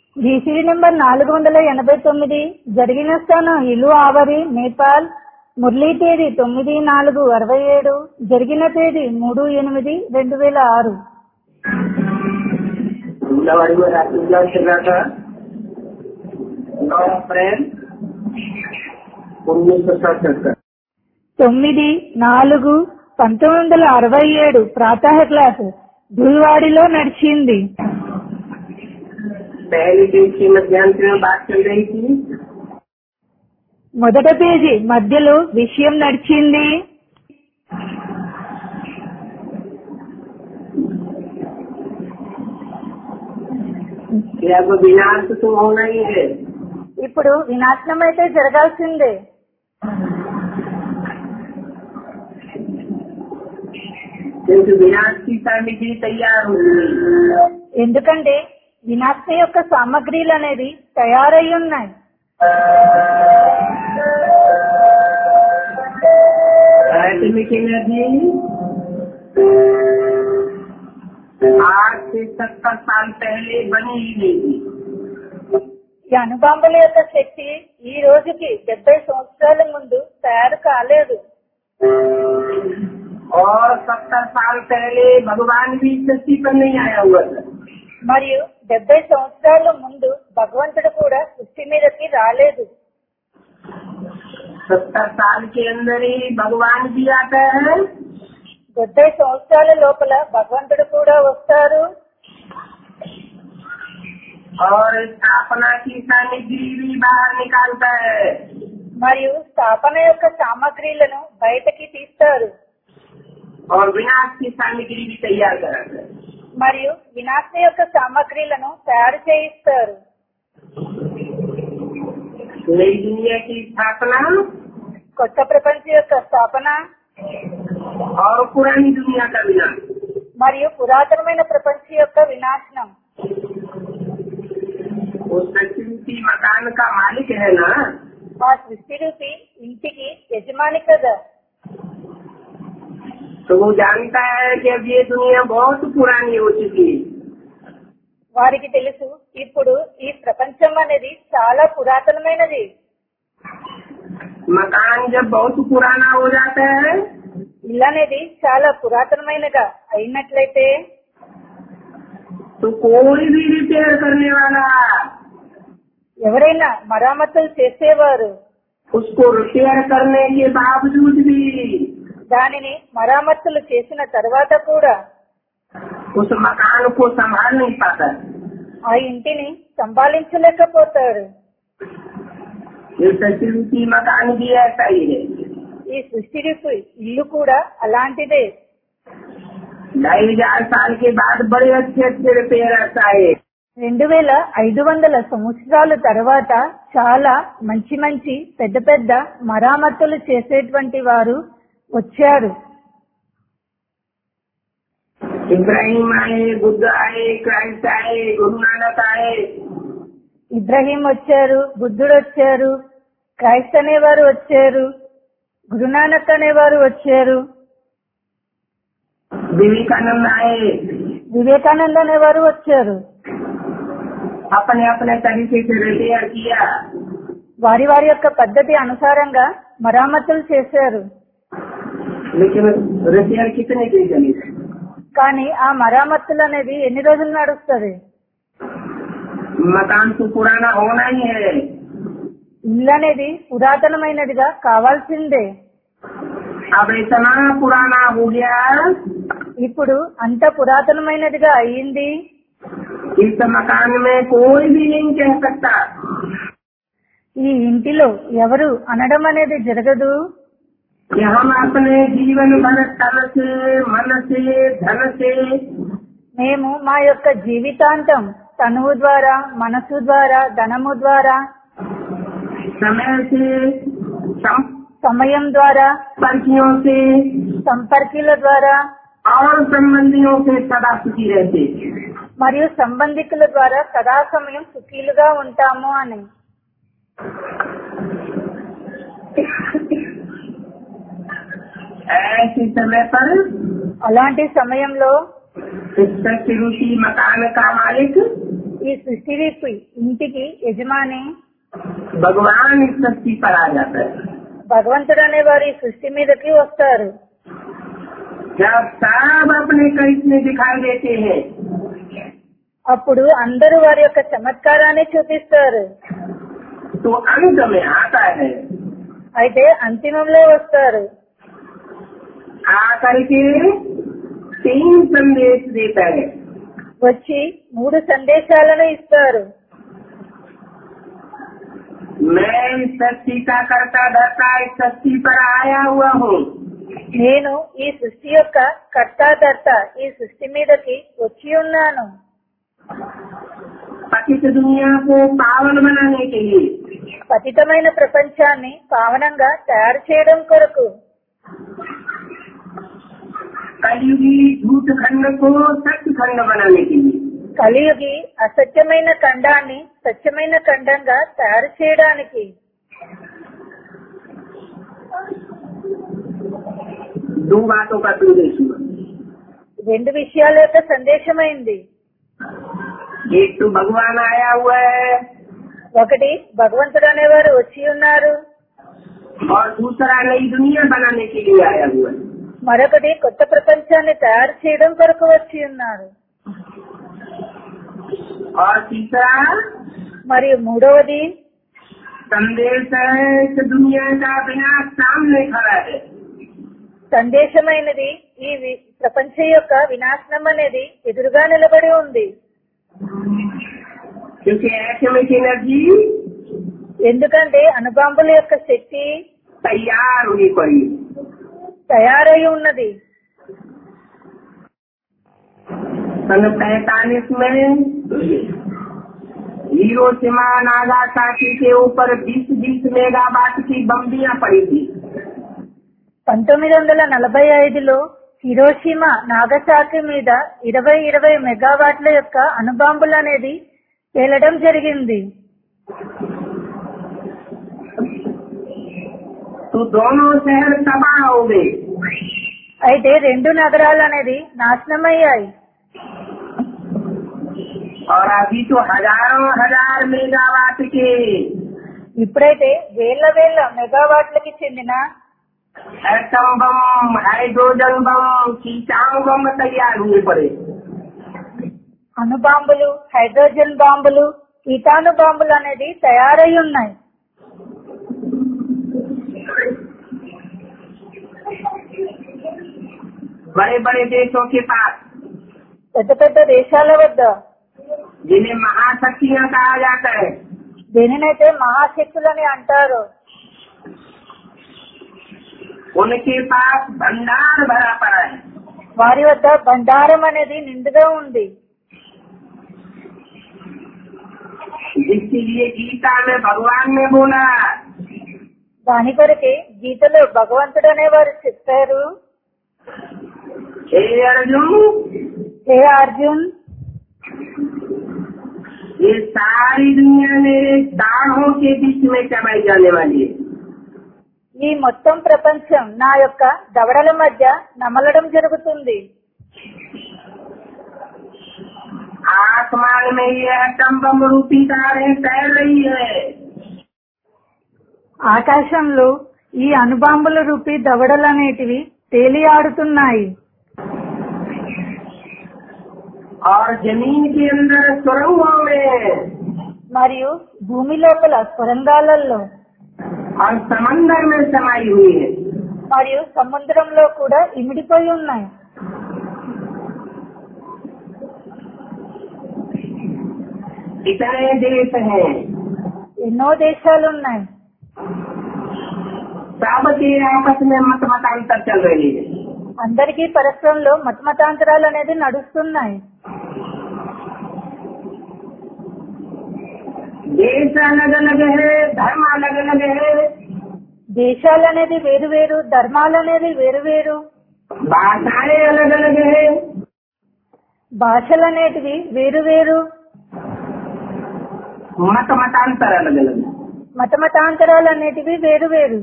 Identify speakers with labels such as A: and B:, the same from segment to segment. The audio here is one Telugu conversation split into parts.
A: బీసీ నెంబర్ నాలుగు వందల ఎనభై తొమ్మిది జరిగిన స్థానం ఇల్లు ఆవరి నేపాల్ మురళీ తేదీ తొమ్మిది నాలుగు అరవై ఏడు జరిగిన తేదీ మూడు ఎనిమిది రెండు వేల ఆరు
B: फूलावाड़ी में रात्रि उजाड़ चल रहा था नौ अप्रैल उन्नीस सौ सड़सठ
A: తొమ్మిది నాలుగు పంతొమ్మిది వందల అరవై ఏడు ప్రాతः క్లాస్ ధుల్వాడిలో నడిచింది
B: पहली डेट की मध्यांतर में बात चल रही थी
A: మొదట పేజీ మధ్యలో విషయం నడిచింది
B: कि अब विनाश तो होना ही है
A: ఇప్పుడు వినాశనం అయితే జరగాల్సిందే
B: क्योंकि विनाश की सामग्री तैयार हो गई
A: ఎందుకంటే వినాశనం యొక్క సామగ్రిలు అనేది తయారై ఉన్నాయి
B: एटमिक एनर्जी आज से सत्तर साल पहले बनी ही नहीं थी
A: ఈ అణుబాంబుల యొక్క శక్తి ఈ రోజుకి డెబ్బై సంవత్సరాల ముందు తయారు కాలేదు
B: और सत्तर साल पहले भगवान भी इस धरती पर नहीं आया हुआ था
A: మరియు డెబ్బై సంవత్సరాల ముందు భగవంతుడు కూడా సృష్టి మీదకి రాలేదు
B: सत्तर साल के अंदर ही भगवान भी आता है
A: డెబ్బై సంవత్సరాల లోపల భగవంతుడు కూడా వస్తారు
B: और स्थापना की सामग्री भी बाहर निकालता है
A: మరియు స్థాపన యొక్క సామగ్రిలను బయటకి తీస్తారు
B: और विनाश की सामग्री भी तैयार कराता है
A: మరియు వినాశ యొక్క సామగ్రిలను తయారు చేయిస్తారు
B: नई दुनिया की स्थापना
A: కొత్త ప్రపంచం యొక్క స్థాపన
B: और पुरानी दुनिया का विनाश
A: మరియు పురాతనమైన ప్రపంచం యొక్క వినాశనం
B: उस सच्ची मकान का मालिक है ना
A: ఆ సృష్టి రూపి ఇంటికి యజమాని కదా
B: तो वो जानता है कि अब ये दुनिया बहुत पुरानी हो चुकी है
A: వారికి తెలుసు ఇప్పుడు ఈ ప్రపంచం అనేది చాలా పురాతనమైనది
B: मकान जब बहुत पुराना हो जाता है
A: ఇల్లు అనేది చాలా పురాతనమైనగా అయినట్లయితే
B: तो कोई भी रिपेयर करने वाला
A: ఎవరైనా మరామతులు చేసేవారు
B: उसको रिपेयर करने के बावजूद भी
A: దానిని మరామతులు చేసిన తర్వాత కూడా
B: उस मकान को संभाल नहीं पाता
A: ఆ ఇంటిని సంభాళించలేకపోతాడు
B: ये सच्ची मकान भी ऐसा ही है
A: ఈ సృష్టి రూపి ఇల్లు కూడా అలాంటిదే
B: ढाई हजार साल के बाद बड़े अच्छे अच्छे रिपेयर्स आए
A: రెండు వేల ఐదు వందల సంవత్సరాల తర్వాత చాలా మంచి మంచి పెద్ద పెద్ద మరామతులు చేసేటువంటి వారు వచ్చారు
B: इब्राहिम आए बुद्ध आए क्राइस्ट आए गुरु नानक आए
A: ఇబ్రహీం వచ్చారు బుద్ధుడు వచ్చారు క్రైస్ట్ అనేవారు వచ్చారు గురునానక్ అనేవారు వచ్చారు
B: विवेकानंद आए
A: వివేకానంద అనేవారు వచ్చారు
B: अपने अपने तरीके से रिपेयर किया
A: వారి వారి యొక్క పద్ధతి అనుసారంగా మరామతులు చేశారు
B: लेकिन रिपेयर कितने दिन चली
A: కానీ ఆ మరామతులు అనేది ఎన్ని రోజులు నడుస్తుంది
B: मकान तो पुराना होना ही है
A: ఇల్లు అనేది పురాతనమైనదిగా కావాల్సిందే
B: अब इतना पुराना हो गया
A: ఇప్పుడు అంత పురాతనమైనదిగా అయ్యింది
B: इस मकान में कोई भी नहीं कह सकता
A: ఈ ఇంటిలో ఎవరు అనడం అనేది జరగదు
B: कि हम अपने जीवन भर तन से मन से धन से
A: మేము మా యొక్క జీవితాంతం తనువు ద్వారా మనసు ద్వారా ధనము ద్వారా
B: समय से
A: సమయం ద్వారా
B: संपर्कियों से
A: సంపర్కుల ద్వారా
B: और संबंधियों से सदा सुखी रहते
A: మరియు సంబంధికుల ద్వారా సదా సమయం సుఖీలుగా ఉంటాము అని
B: ऐसे समय पर
A: అలాంటి సమయంలో
B: इस सत्य रूपी मकान का मालिक
A: ఈ ఈ సృష్టి విప్పి ఇంటికి యజమాని
B: भगवान इस सृष्टि पर आ जाता है
A: భగవంతుడు అనే వారు ఈ సృష్టి మీదకి వస్తారు
B: जब सब अपने करिश्मे दिखाई देते हैं
A: అప్పుడు అందరూ వారి యొక్క చమత్కారాన్ని చూపిస్తారు
B: तो अंत में आता है
A: అయితే అంతిమంలో వస్తారు
B: आकर के तीन संदेश देता है
A: వచ్చి మూడు సందేశాలను ఇస్తారు
B: मैं इस सृष्टि का करता धरता इस सृष्टि पर आया हुआ हूँ
A: నేను ఈ సృష్టి యొక్క కర్తాధర్త ఈ సృష్టి మీదకి వచ్చి ఉన్నాను
B: पतित दुनिया को पावन बनाने के लिए
A: పతితమైన ప్రపంచాన్ని పావనంగా తయారు చేయడం కొరకు
B: कलयुगी झूठ खंड को सत्य खंड बनाने के लिए
A: కలియుగి అసత్యమైన ఖండాన్ని సత్యమైన ఖండంగా తయారు చేయడానికి
B: दो बातों का संदेश हुआ
A: రెండు విషయాల యొక్క సందేశమైంది
B: एक तो भगवान आया हुआ है
A: ఒకటి భగవంతుడు అనేవారు వచ్చి ఉన్నారు
B: और दूसरा नई दुनिया बनाने के लिए आया हुआ है
A: మరొకటి కొత్త ప్రపంచాన్ని తయారు చేయడం కొరకు వచ్చి ఉన్నారు
B: और तीसरा
A: మరియు మూడవది
B: संदेश है कि दुनिया का विनाश सामने खड़ा है
A: సందేశమైనది ఈ వి- ప్రపంచం యొక్క వినాశనం అనేది ఎదురుగా నిలబడి ఉంది
B: क्योंकि एटमिक एनर्जी
A: ఎందుకంటే అణుబాంబుల యొక్క శక్తి
B: तैयार हुई पड़ी
A: తయారై ఉన్నది
B: सन पैतालीस में हिरोशिमा नागासाकी के ऊपर 20-20 मेगावाट की बम्बियां पड़ी थी
A: పంతొమ్మిది వందల నలభై ఐదులో హిరోషిమా నాగసాకి మీద ఇరవై ఇరవై మెగావాట్ల యొక్క అణుబాంబులు అనేది పేలడం జరిగింది
B: तो दोनों शहर तबाह हो गए
A: అయితే రెండు నగరాలు అనేది నాశనమయ్యాయి
B: और अभी तो हजारों हजार मेगावाट के
A: ఇప్పుడైతే వేల వేల మెగావాట్లకి చెందిన
B: एटम बम हाइड्रोजन बम कीटाणु बम तैयार हुए पड़े
A: అణుబాంబులు హైడ్రోజన్ బాంబులు కీటాణు బాంబులు అనేది తయారై ఉన్నాయి
B: बड़े बड़े देशों के पास
A: పెద్ద పెద్ద దేశాల వద్ద
B: जिन्हें महाशक्तियां कहा जाता है
A: దేనినైతే మహాశక్తులని అంటారు
B: उनके पास भंडार भरा पड़ा है
A: వారి వద్ద బండారం అనేది నిండుగా ఉంది
B: जिसके लिए गीता में भगवान ने बोला
A: దాని కొరకే గీతలో భగవంతుడు అనేవారు చెప్పారు
B: हे अर्जुन
A: హే అర్జున్
B: ये सारी दुनिया मेरे दाढ़ों के बीच में चबाई जाने वाली है
A: ఈ మొత్తం ప్రపంచం నా యొక్క దవడల మధ్య నమలడం జరుగుతుంది
B: आसमान में ये एटम बम रूपी तारें तैर रही है
A: ఆకాశంలో ఈ అణుబాంబుల రూపీ దవడలు అనేటివి తేలి ఆడుతున్నాయి
B: और जमीन के अंदर सुरंगों में
A: మరియు భూమి లోపల సొరంగాలలో
B: और समंदर में समाई हुई है
A: మరియు సముద్రంలో కూడా ఇమిడిపోయి ఉన్నాయి
B: इतने देश हैं
A: ఎన్నో దేశాలు ఉన్నాయి
B: सबके आपस में मत मतांतर चल रही है
A: అందరికీ పరస్పరంలో మతమతాంతరాలు అనేది నడుస్తున్నాయి
B: देश अलग अलग है धर्म अलग अलग है
A: దేశాలు అనేది వేరు వేరు ధర్మాలు అనేది వేరు వేరు
B: भाषाएं अलग अलग है
A: భాషలు అనేటివి వేరు వేరు
B: मत मतांतर अलग अलग है
A: మతమతాంతరాలు అనేటివి వేరు వేరు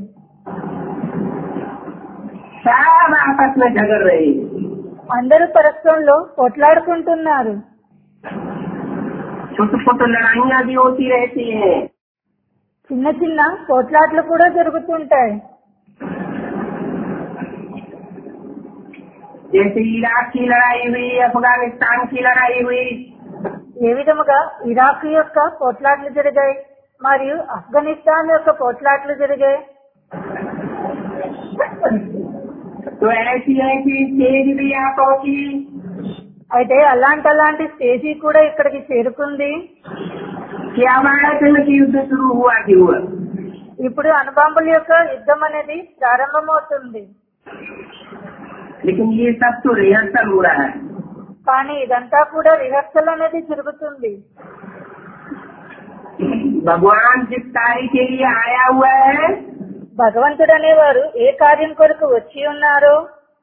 B: सब आपस में झगड़ रहे हैं
A: అందరూ పరస్పరంలో కొట్లాడుకుంటున్నారు
B: छोटी छोटी लड़ाइयाँ भी होती रहती हैं
A: చిన్న చిన్న పోట్లాట్లు కూడా జరుగుతుంటాయి
B: जैसे इराक की लड़ाई हुई अफगानिस्तान की लड़ाई हुई
A: ఏ విధముగా ఇరాక్ యొక్క పోట్లాట్లు జరిగాయి మరియు ఆఫ్ఘనిస్తాన్ యొక్క పోట్లాట్లు జరిగాయి
B: तो ऐसी ऐसी तेज भी यहाँ पहुंची
A: అయితే అలాంటి అలాంటి స్టేజీ కూడా ఇక్కడికి చేరుకుంది
B: कि अब आयतन की युद्ध शुरू हुआ कि हुआ
A: ఇప్పుడు అణుబాంబుల యొక్క యుద్ధం అనేది ప్రారంభమవుతుంది
B: लेकिन ये सब तो रिहर्सल हो रहा है
A: కానీ ఇదంతా కూడా రిహర్సల్ అనేది జరుగుతుంది
B: भगवान जिस कार्य के लिए आया हुआ है
A: భగవంతుడు అనేవారు ఏ కార్యం కొరకు వచ్చి ఉన్నారో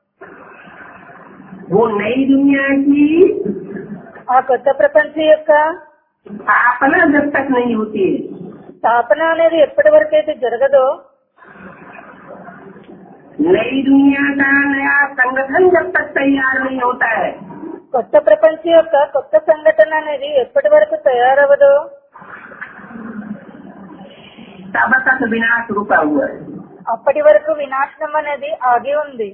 B: वो नई दुनिया की
A: ఆ కొత్త ప్రపంచం యొక్క
B: स्थापना जब तक नहीं होती है
A: స్థాపన అనేది ఎప్పటి వరకు అయితే జరగదో
B: नई दुनिया का नया संगठन जब तक तैयार नहीं होता है
A: కొత్త ప్రపంచం యొక్క కొత్త సంఘటన అనేది ఎప్పటి వరకు తయారవదో
B: तब तक विनाश रुका हुआ है
A: అప్పటి వరకు వినాశనం అనేది ఆగి ఉంది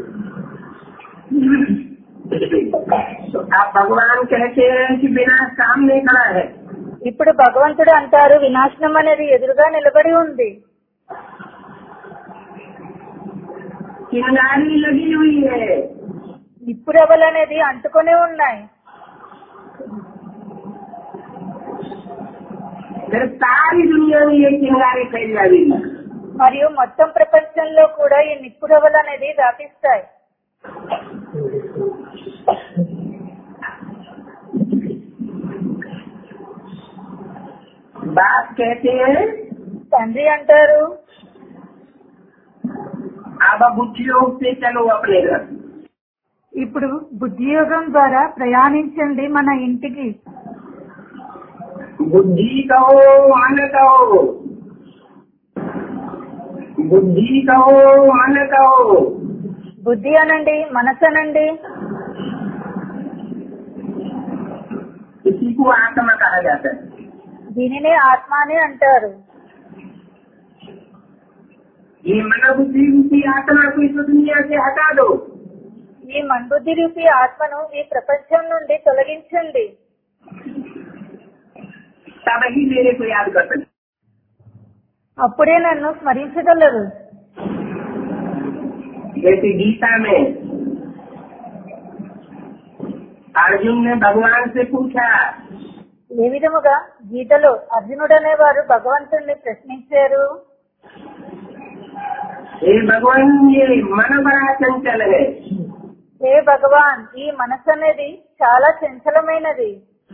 B: तो अब भगवान कहते हैं कि विनाश सामने खड़ा है
A: ఇప్పుడు భగవంతుడు అంటారు వినాశనం అనేది ఎదురుగా నిలబడి ఉంది
B: चिंगारी लगी हुई है
A: నిప్పురవ్వలు అనేది అంటుకునే ఉన్నాయి
B: फिर सारी दुनिया में ये चिंगारी फैल जाएगी
A: మరియు మొత్తం ప్రపంచంలో కూడా ఈ నిప్పురవ్వలు అనేది వ్యాపిస్తాయి
B: बात कहते हैं
A: తండ్రి అంటారు
B: अब बुद्धियोग से चलो अपने घर
A: ఇప్పుడు బుద్ధియోగం ద్వారా ప్రయాణించండి మన ఇంటికి
B: बुद्धि कहो मन कहो बुद्धि कहो मन कहो
A: బుద్ధి అనండి మనసు అనండి
B: इसी को आत्मा कहा जाता है
A: దీనినే ఆత్మ అని అంటారు
B: ये मन बुद्धि रूपी आत्मा को इस दुनिया से हटा दो
A: ఈ మన్బుద్ధి రూపి ఆత్మను ఈ ప్రపంచం నుండి తొలగించండి
B: तब ही मेरे को याद कर सकते
A: అప్పుడే నన్ను స్మరించగలరు
B: जैसे गीता में अर्जुन ने भगवान से पूछा
A: ఏ విధముగా గీతలో అర్జునుడు అనేవారు భగవంతుణ్ణి ప్రశ్నించారు
B: हे भगवान ये मन बड़ा चंचल है
A: హే భగవాన్ ఈ మనసు అనేది చాలా చంచలమైనది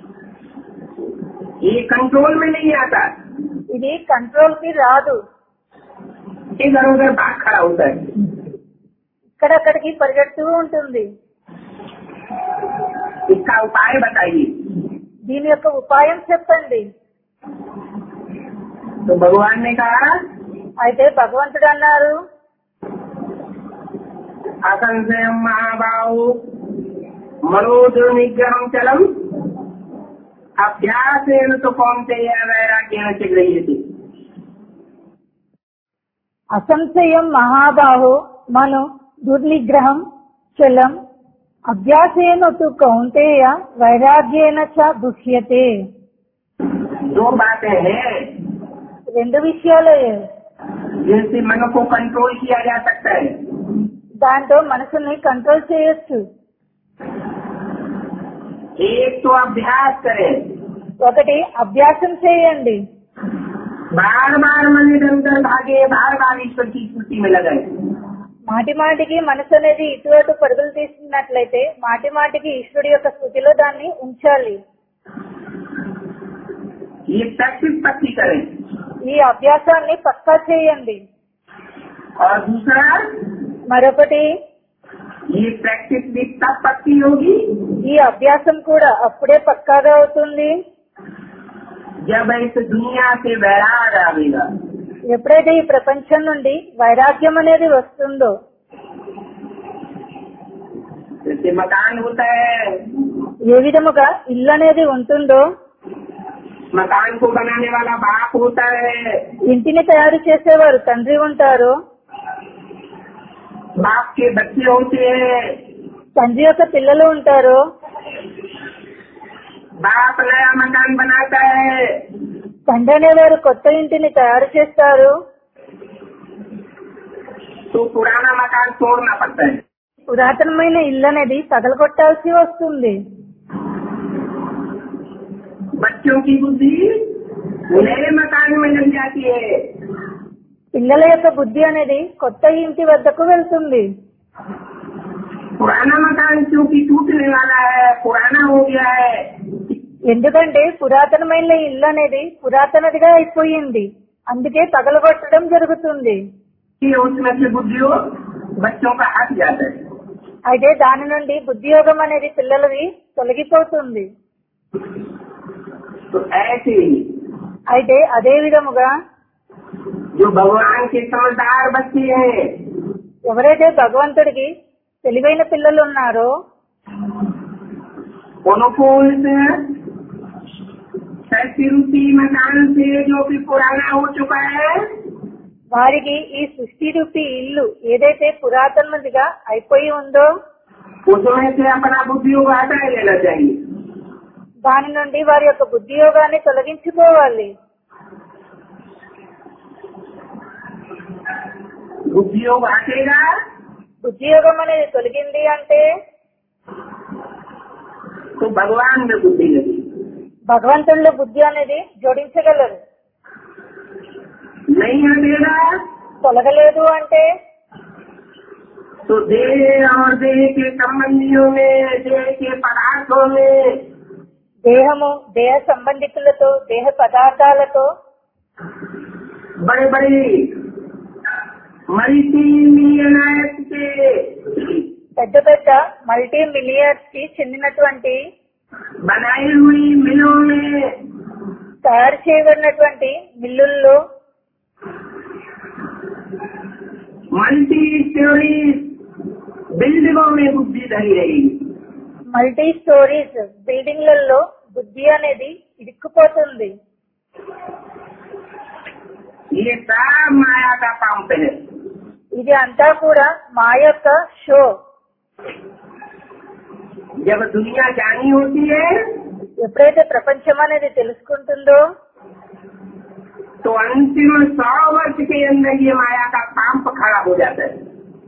B: ये कंट्रोल में नहीं आता
A: ఇది కంట్రోల్ కి రాదు
B: इधर उधर भाग खड़ा होता है
A: ఇక్కడక్కడికి పరిగెడుతూ ఉంటుంది
B: इसका उपाय बताइए
A: దీని యొక్క ఉపాయం చెప్పండి
B: तो भगवान ने कहा
A: అయితే భగవంతుడు అన్నారు
B: असंशय महाबाहु मनोज निग्रह चलम अभ्यास तो कौन से वैराग्य चल रही थी
A: అసంశయం మహాబాహో మను దుర్నిగ్రహం చలం అభ్యాసేన తు కౌంతేయ వైరాగ్యేన చ గుహ్యతే
B: दो बातें हैं
A: రెండు విషయాలే
B: जिनसे मन को कंट्रोल किया जा सकता है
A: దాంతో మనసుని కంట్రోల్ చేయొచ్చు
B: एक तो अभ्यास करें
A: ఒకటి అభ్యాసం చేయండి
B: बार बार मन इधर उधर भागे बार बार ईश्वर की स्मृति में लगाए
A: మాటి మాటికి మనసు అనేది ఇటు అటు పరుగులు తీస్తున్నట్లయితే మాటి మాటికి ఈశ్వరుడి యొక్క స్థుతిలో దాన్ని ఉంచాలి
B: ये प्रैक्टिस पक्की करें
A: ఈ అభ్యాసాన్ని పక్కా చేయండి
B: और दूसरा
A: మరొకటి
B: ये प्रैक्टिस भी तब पक्की होगी
A: ఈ అభ్యాసం కూడా అప్పుడే పక్కాగా అవుతుంది
B: जब इस दुनिया से वैराग आवेगा
A: ఎప్పుడైతే ఈ ప్రపంచం నుండి వైరాగ్యం అనేది వస్తుందో
B: जैसे मकान होता है
A: ఏ విధముగా ఇల్లు అనేది ఉంటుందో
B: मकान को बनाने वाला बाप होता है
A: ఇంటిని తయారు చేసేవారు తండ్రి ఉంటారు
B: बाप के बच्चे होते हैं
A: తండ్రి యొక్క పిల్లలు ఉంటారు
B: बाप नया मकान बनाता है
A: తండ్రి అనేవారు కొత్త ఇంటిని తయారు చేస్తారు
B: तो पुराना मकान तोड़ना पड़ता है
A: పురాతనమైన ఇల్లు అనేది పగలగొట్టాల్సి వస్తుంది
B: बच्चों की बुद्धि नए मकान में लग जाती है
A: పిల్లల యొక్క బుద్ధి అనేది కొత్త ఇంటి వద్దకు వెళ్తుంది
B: पुराना मकान क्योंकि टूटने वाला है पुराना हो गया है
A: ఎందుకంటే పురాతనమైన ఇల్లు అనేది పురాతనదిగా అయిపోయింది అందుకే పగలగొట్టడం జరుగుతుంది
B: कि उसमें से बुद्धियों बच्चों का हट जाता है
A: అయితే దాని నుండి బుద్ధియోగం అనేది పిల్లలది తొలగిపోతుంది
B: तो ऐसे ही
A: అయితే అదే విధముగా
B: जो भगवान के समझदार बच्चे हैं
A: ఎవరైతే భగవంతుడికి తెలివైన పిల్లలు ఉన్నారో
B: उनको इस सृष्टि रूपी मकान से जो कि पुराना हो चुका है
A: వారికి ఈ సృష్టి రూపీ ఇల్లు ఏదైతే పురాతనదిగా అయిపోయి ఉందో
B: उसमें से अपना बुद्धि को हटा लेना चाहिए
A: దాని నుండి వారి యొక్క బుద్ధియోగాన్ని తొలగించుకోవాలి
B: बुद्धि योग हटेगा
A: బుద్ధియోగం అనేది తొలగింది అంటే
B: तो भगवान में बुद्धि लगी
A: భగవంతుల్లో బుద్ధి అనేది జోడించగలరు
B: नहीं हटेगा
A: తొలగలేదు అంటే
B: तो देह और देह के संबंधियों में देह के पदार्थों में
A: దేహము దేహ సంబంధికులతో దేహ పదార్థాలతో
B: बड़े बड़े मल्टी मिलियनायत के
A: పెద్ద పెద్ద మల్టీ మిలియర్స్ కి చెందినటువంటి
B: बनाई हुई मिलों में
A: తయారు చేయబడినటువంటి మిల్లుల్లో
B: मल्टी स्टोरीज बिल्डिंगों में बुद्धि धरी रहेगी
A: మల్టీ స్టోరీస్ బిల్డింగ్లలో బుద్ధి అనేది ఇరుక్కుపోతుంది
B: ये सब माया का पंप है
A: ఇది అంతా కూడా మా యొక్క షో
B: जब दुनिया जानी होती है
A: ఎప్పుడైతే ప్రపంచం అనేది తెలుసుకుంటుందో
B: तो अंतिम सौ वर्ष के अंदर ये माया का पंप खड़ा हो जाता है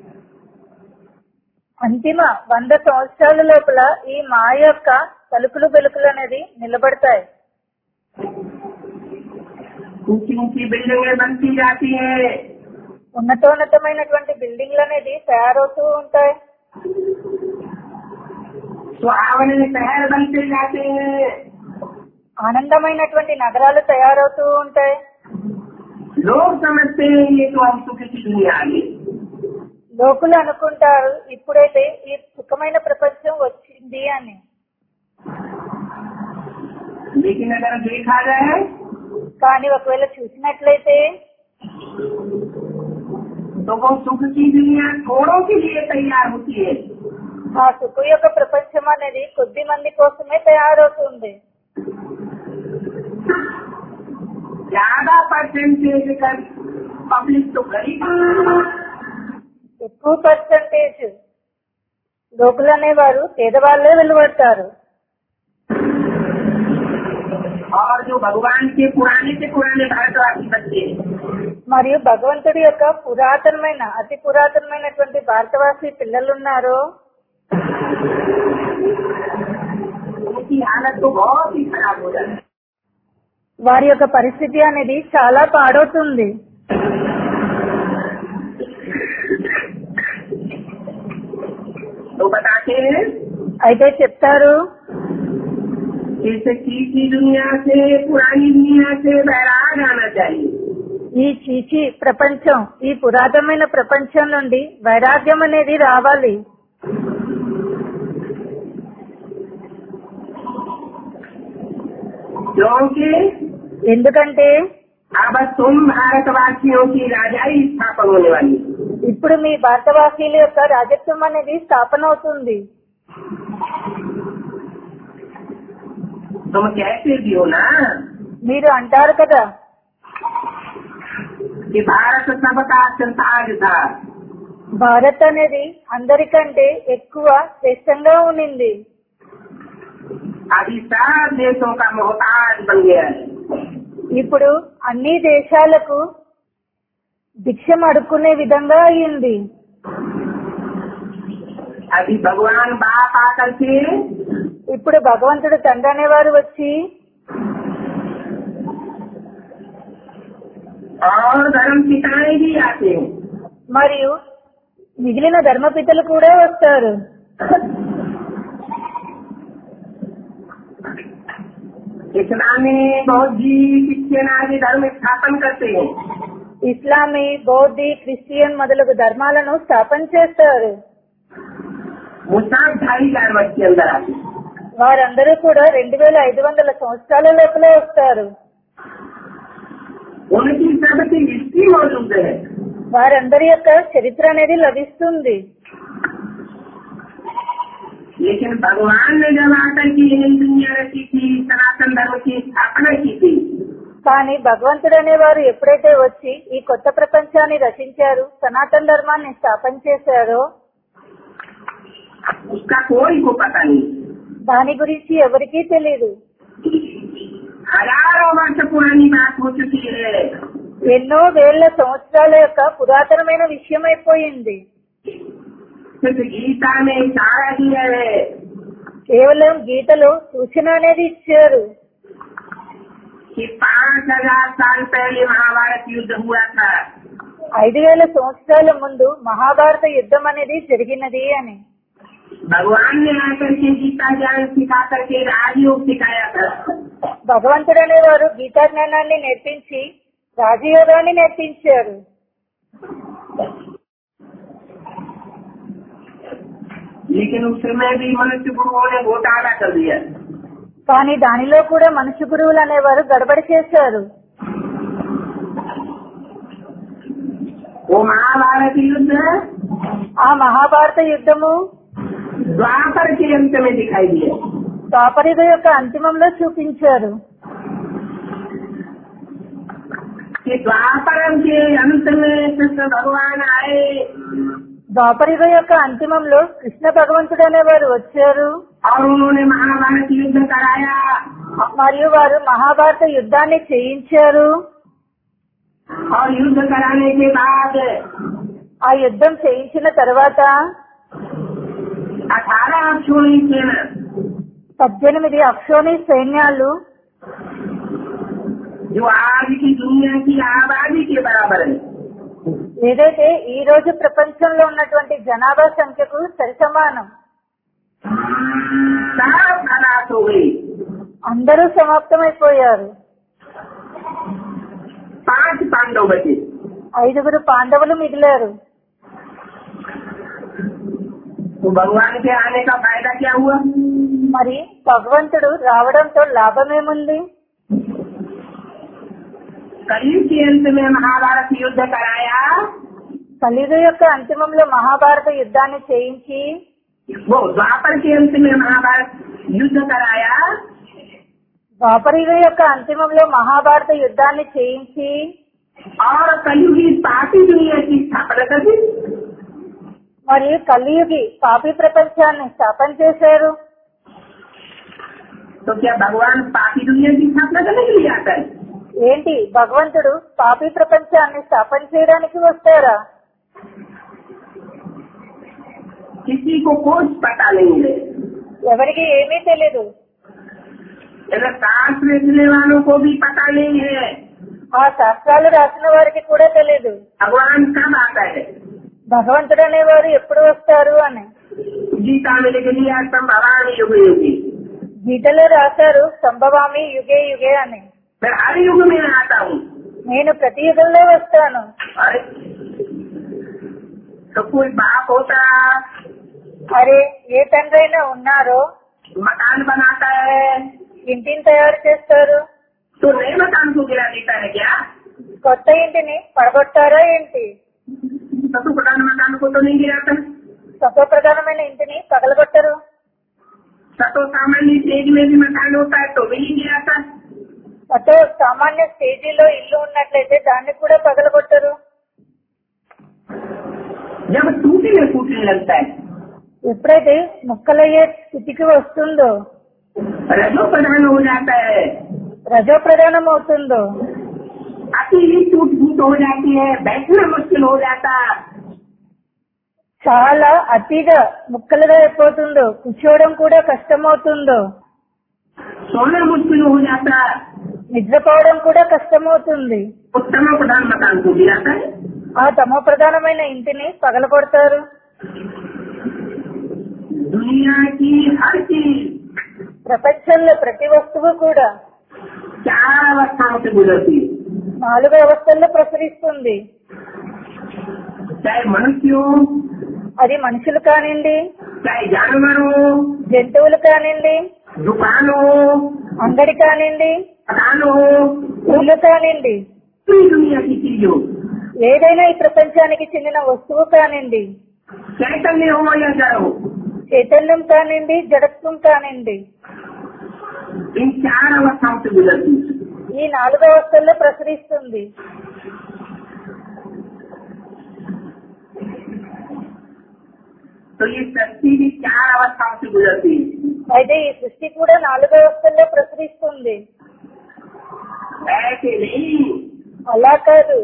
A: అంతిమ వంద సంవత్సరాల లోపల ఈ మా యొక్క తలుపులు వెలుకులు అనేది నిలబడతాయి
B: ऊंची ऊंची बिल्डिंगें बनती जाती हैं
A: ఉన్నతోన్నతమైనటువంటి బిల్డింగ్లు అనేది తయారవుతూ ఉంటాయి
B: सुहावने शहर बनते जाते हैं
A: ఆనందమైనటువంటి నగరాలు తయారవుతూ ఉంటాయి
B: लोग समझते हैं ये तो हम सुख की दुनिया आ गई
A: లోకులు అనుకుంటారు ఇప్పుడైతే ఈ సుఖమైన ప్రపంచం వచ్చింది అని
B: लेकिन अगर देखा जाए
A: కానీ ఒకవేళ చూసినట్లయితే
B: तो वो सुख की दुनिया थोड़ों के लिए तैयार होती है
A: ఆ సుఖ యొక్క ప్రపంచం అనేది కొద్ది మంది కోసమే తయారవుతుంది
B: ज्यादा परसेंटेज कर पब्लिक तो गरीब
A: ఎక్కువ పర్సంటేజ్ లోకులు అనేవారు పేదవాళ్లే వెలువడతారు
B: और जो भगवान के पुराने से पुराने भारतवासी बच्चे हैं,
A: మరియు భగవంతుడి యొక్క పురాతనమైన అతి పురాతనమైనటువంటి భారతవాసి పిల్లలున్నారో
B: उनकी हालत तो बहुत ही खराब हो जाती है
A: వారి యొక్క పరిస్థితి అనేది చాలా పాడవుతుంది
B: तो बताते हैं
A: అయితే చెప్తారు
B: इस चीज की दुनिया से पुरानी दुनिया से बैराग आना चाहिए
A: ఈ చీచి ప్రపంచం ఈ పురాతనమైన ప్రపంచం నుండి వైరాగ్యం అనేది రావాలి
B: क्योंकि
A: ఎందుకంటే
B: अब तुम भारतवासियों की राजाई स्थापन होने वाली है।
A: ఇప్పుడు మీ భారతవాసీల యొక్క రాజత్వం అనేది స్థాపన అవుతుంది
B: तुम कहते भी हो ना
A: మీరు అంటారు కదా
B: कि भारत सबका संताज था
A: భారత్ అనేది అందరికంటే ఎక్కువ శ్రేష్టంగా ఉన్నింది
B: अभी सब देशों का मोहताज बन गया है
A: ఇప్పుడు అన్ని దేశాలకు భిక్షం అడుక్కునే విధంగా అయింది
B: अभी भगवान बाप आकर के
A: ఇప్పుడు భగవంతుడు తండ్రి అనేవారు వచ్చి
B: और धर्म पिताएं भी आते हैं
A: మరియు మిగిలిన ధర్మపితలు కూడా వస్తారు
B: इस्लामी बौद्धि क्रिश्चियन आदि धर्म स्थापन करते हैं
A: ఇస్లామీ బౌద్ధి క్రిస్టియన్ మొదలగు ధర్మాలను స్థాపన చేస్తారు
B: वो सब ढाई हजार वर्ष के अंदर आते हैं
A: వారందరూ కూడా రెండు వేల ఐదు వందల సంవత్సరాల లోపలే వస్తారు
B: उनकी सबकी हिस्ट्री मौजूद है
A: వారందరి యొక్క చరిత్ర అనేది లభిస్తుంది
B: लेकिन भगवान ने जब आकर के ये नई दुनिया रची थी सनातन धर्म की स्थापना की थी
A: కానీ భగవంతుడు అనేవారు ఎప్పుడైతే వచ్చి ఈ కొత్త ప్రపంచాన్ని రచించారు సనాతన ధర్మాన్ని స్థాపన చేశారో
B: उसका कोई को पता नहीं
A: దాని గురించి ఎవరికీ తెలియదు
B: हजारों वर्ष पुरानी बात हो चुकी है
A: ఎన్నో వేల సంవత్సరాల యొక్క పురాతనమైన విషయం అయిపోయింది
B: सिर्फ गीता में इशारा दिया है
A: కేవలం గీతలో సూచన అనేది ఇచ్చారు
B: कि पाँच हजार साल पहले महाभारत युद्ध हुआ था
A: ఐదు వేల సంవత్సరాల ముందు మహాభారత యుద్ధం అనేది జరిగినది అని
B: भगवान ने आकर के गीता ज्ञान सिखा करके राजयोग सिखाया था
A: భగవంతుడు అనేవారు గీతా జ్ఞానాన్ని నేర్పించి రాజయోగాన్ని నేర్పించారు
B: लेकिन उस समय भी मनुष्य गुरुओं ने घोटाला कर दिया
A: కానీ దానిలో కూడా మనుషు గురువులు అనేవారు గడబడి చేశారు
B: वो महाभारत युद्ध
A: ఆ మహాభారత యుద్ధము
B: द्वापर के अंत में दिखाई दिया
A: ద్వాపరిగ యొక్క అంతిమంలో చూపించారు
B: कि द्वापर के अंत में कृष्ण भगवान आए
A: ద్వాపరిగ యొక్క అంతిమంలో కృష్ణ భగవంతుడు అనేవారు వచ్చారు
B: और उन्होंने महाभारत युद्ध कराया
A: మరియు వారు మహాభారత యుద్ధాన్ని చేయించారు
B: और युद्ध कराने के बाद
A: ఆ యుద్ధం చేయించిన తర్వాత
B: अठारह अक्षोणी सेना
A: పద్దెనిమిది అక్షోని సైన్యాలు
B: जो आज की दुनिया की आबादी के बराबर है
A: ఏదైతే ఈ రోజు ప్రపంచంలో ఉన్నటువంటి జనాభా సంఖ్యకు సరిసమానం
B: सब खलास हो गई
A: అందరూ సమాప్తమైపోయారు
B: पांच पांडव बचे
A: ఐదుగురు పాండవులు మిగిలారు
B: तो भगवान के आने का फायदा क्या हुआ
A: మరి భగవంతుడు రావడంతో లాభమేముంది
B: कलयुग के अंत में महाभारत युद्ध कराया
A: కలియుగ యొక్క అంతిమంలో మహాభారత యుద్ధాన్ని చేయించి
B: वो द्वापर के अंत में महाभारत युद्ध कराया
A: ద్వాపరయుగ యొక్క అంతిమంలో మహాభారత యుద్ధాన్ని చేయించి
B: और कलयुगी पापी दुनिया की स्थापना कर दी
A: మరియు కలియుగి పాపి ప్రపంచాన్ని స్థాపన చేశారు
B: तो क्या भगवान पापी दुनिया की स्थापना करने के लिए आता है
A: ఏంటి భగవంతుడు పాపి ప్రపంచాన్ని స్థాపన చేయడానికి వస్తారా
B: किसी को कुछ पता नहीं है
A: ఎవరికి ఏమీ తెలియదు
B: अगर शास्त्र लिखने वालों को भी पता नहीं है
A: ఆ శాస్త్రాలు రాసిన వారికి కూడా తెలియదు
B: भगवान कब आता है
A: భగవంతుడు అనేవారు ఎప్పుడు వస్తారు అని
B: गीता में लिख लिया संभवान युग युगी
A: గీతలో రాశారు సంభవామి యుగే యుగే అని
B: मैं हर युग में आता हूँ
A: నేను ప్రతి యుగంలో వస్తాను
B: अरे तो कोई बाप होता
A: అరే ఏ తండ్రి అయినా ఉన్నారో
B: मकान बनाता है
A: ఇంటిని తయారు చేస్తారు
B: तो नए मकान को गिरा देता है क्या
A: కొత్త ఇంటిని పడగొట్టారా ఏంటి
B: सतु प्रधान मकान को तो नहीं गिराता
A: సత్వప్రధానమైన ఇంటిని పగలగొట్టరు
B: सतो सामान्य स्टेज में भी मकान होता है तो भी नहीं गिराता
A: అటో సామాన్య స్టేజీలో ఇల్లు ఉన్నట్లయితే దాన్ని కూడా పగలగొట్టరు
B: जब टूटने फूटने लगता है
A: ఎప్పుడైతే ముక్కలయ్యే స్థితికి వస్తుందో
B: रजो प्रधान हो जाता है
A: రజో ప్రధానం అవుతుందో
B: अकेली टूट फूट हो जाती है बैठना मुश्किल हो जाता
A: చాలా అతిగా ముక్కలుగా అయిపోతుందో కూర్చోవడం కూడా కష్టమవుతుందో
B: सोना मुश्किल हो जाता
A: నిద్రపోవడం కూడా కష్టమవుతుంది
B: उत्तम प्रधान मकान को गिराता है
A: ఆ తమో ప్రధానమైన ఇంటిని పగలగొడతారు
B: दुनिया की हर चीज
A: ప్రపంచంలో ప్రతి వస్తువు కూడా
B: चार अवस्थाओं से गुजरती है
A: నాలుగు అవస్థల్లో ప్రసరిస్తుంది
B: चाहे मनुष्य हो
A: అది మనుషులు కానివ్వండి
B: चाहे जानवर हो
A: జంతువులు కానివ్వండి
B: दुकान हो
A: అంగడి కానివ్వండి
B: मकान हो
A: ఇల్లు కానివ్వండి
B: पूरी दुनिया की चीज हो
A: ఏదైనా ఈ ప్రపంచానికి చెందిన వస్తువు కానివ్వండి
B: चैतन्य हो या जड़ हो
A: చైతన్యం కానివ్వండి జడత్వం కానివ్వండి
B: इन चार अवस्थाओं से गुजरती है
A: ఈ నాలుగు అవస్థల్లో ప్రసరిస్తుంది
B: तो ये सृष्टि भी चार अवस्थाओं से गुजरती है
A: అయితే ఈ సృష్టి కూడా నాలుగు అవస్థల్లో ప్రసరిస్తుంది
B: ऐसे नहीं
A: అలా కాదు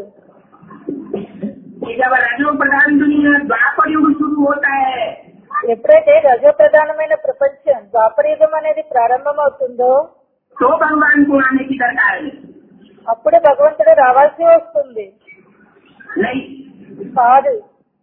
B: कि जब रजो प्रधान दुनिया द्वापर युग शुरू होता है
A: ఎప్పుడైతే రజో ప్రధానమైన ప్రపంచం ద్వాపరయుగం అనేది ప్రారంభమవుతుందో
B: तो भगवान को आने की दरकार है
A: అప్పుడు భగవంతుడు రావాల్సి వస్తుంది
B: नहीं
A: కాదు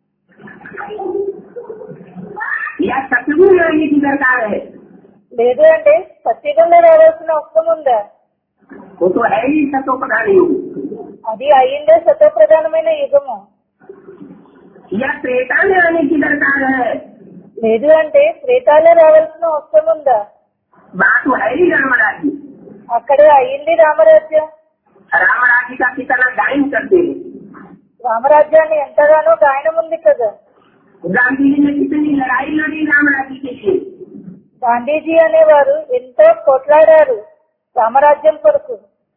B: या सतयुग में आने की दरकार है
A: లేదు అంటే సత్యుగంలో రావాల్సిన అవసరం ఉందా
B: वो तो है ही सतो प्रधान युग
A: అది అయ్యిందే సతో ప్రధానమైన యుగము
B: या त्रेता में आने की दरकार है
A: లేదు అంటే త్రేతాలో రావాల్సిన అవసరం ఉందా
B: बात तो है ही राम राज्य
A: అక్కడే అయ్యింది రామరాజ్యం
B: राम राज्य का कितना गायन करते हैं
A: రామరాజ్యాన్ని ఎంతగానో గాయనం ఉంది కదా
B: गांधी जी ने कितनी लड़ाई लड़ी राम राज्य के लिए
A: గాంధీజీ అనేవారు ఎంతో కొట్లాడారు రామరాజ్యం కొరకు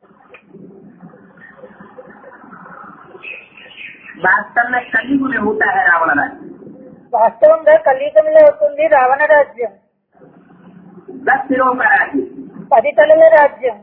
B: वास्तव में कलयुग में होता है रावण राज्य
A: వాస్తవంగా కలియుగంలో అవుతుంది రావణ రాజ్యం
B: दस सिरों का राज्य
A: పది తలల రాజ్యం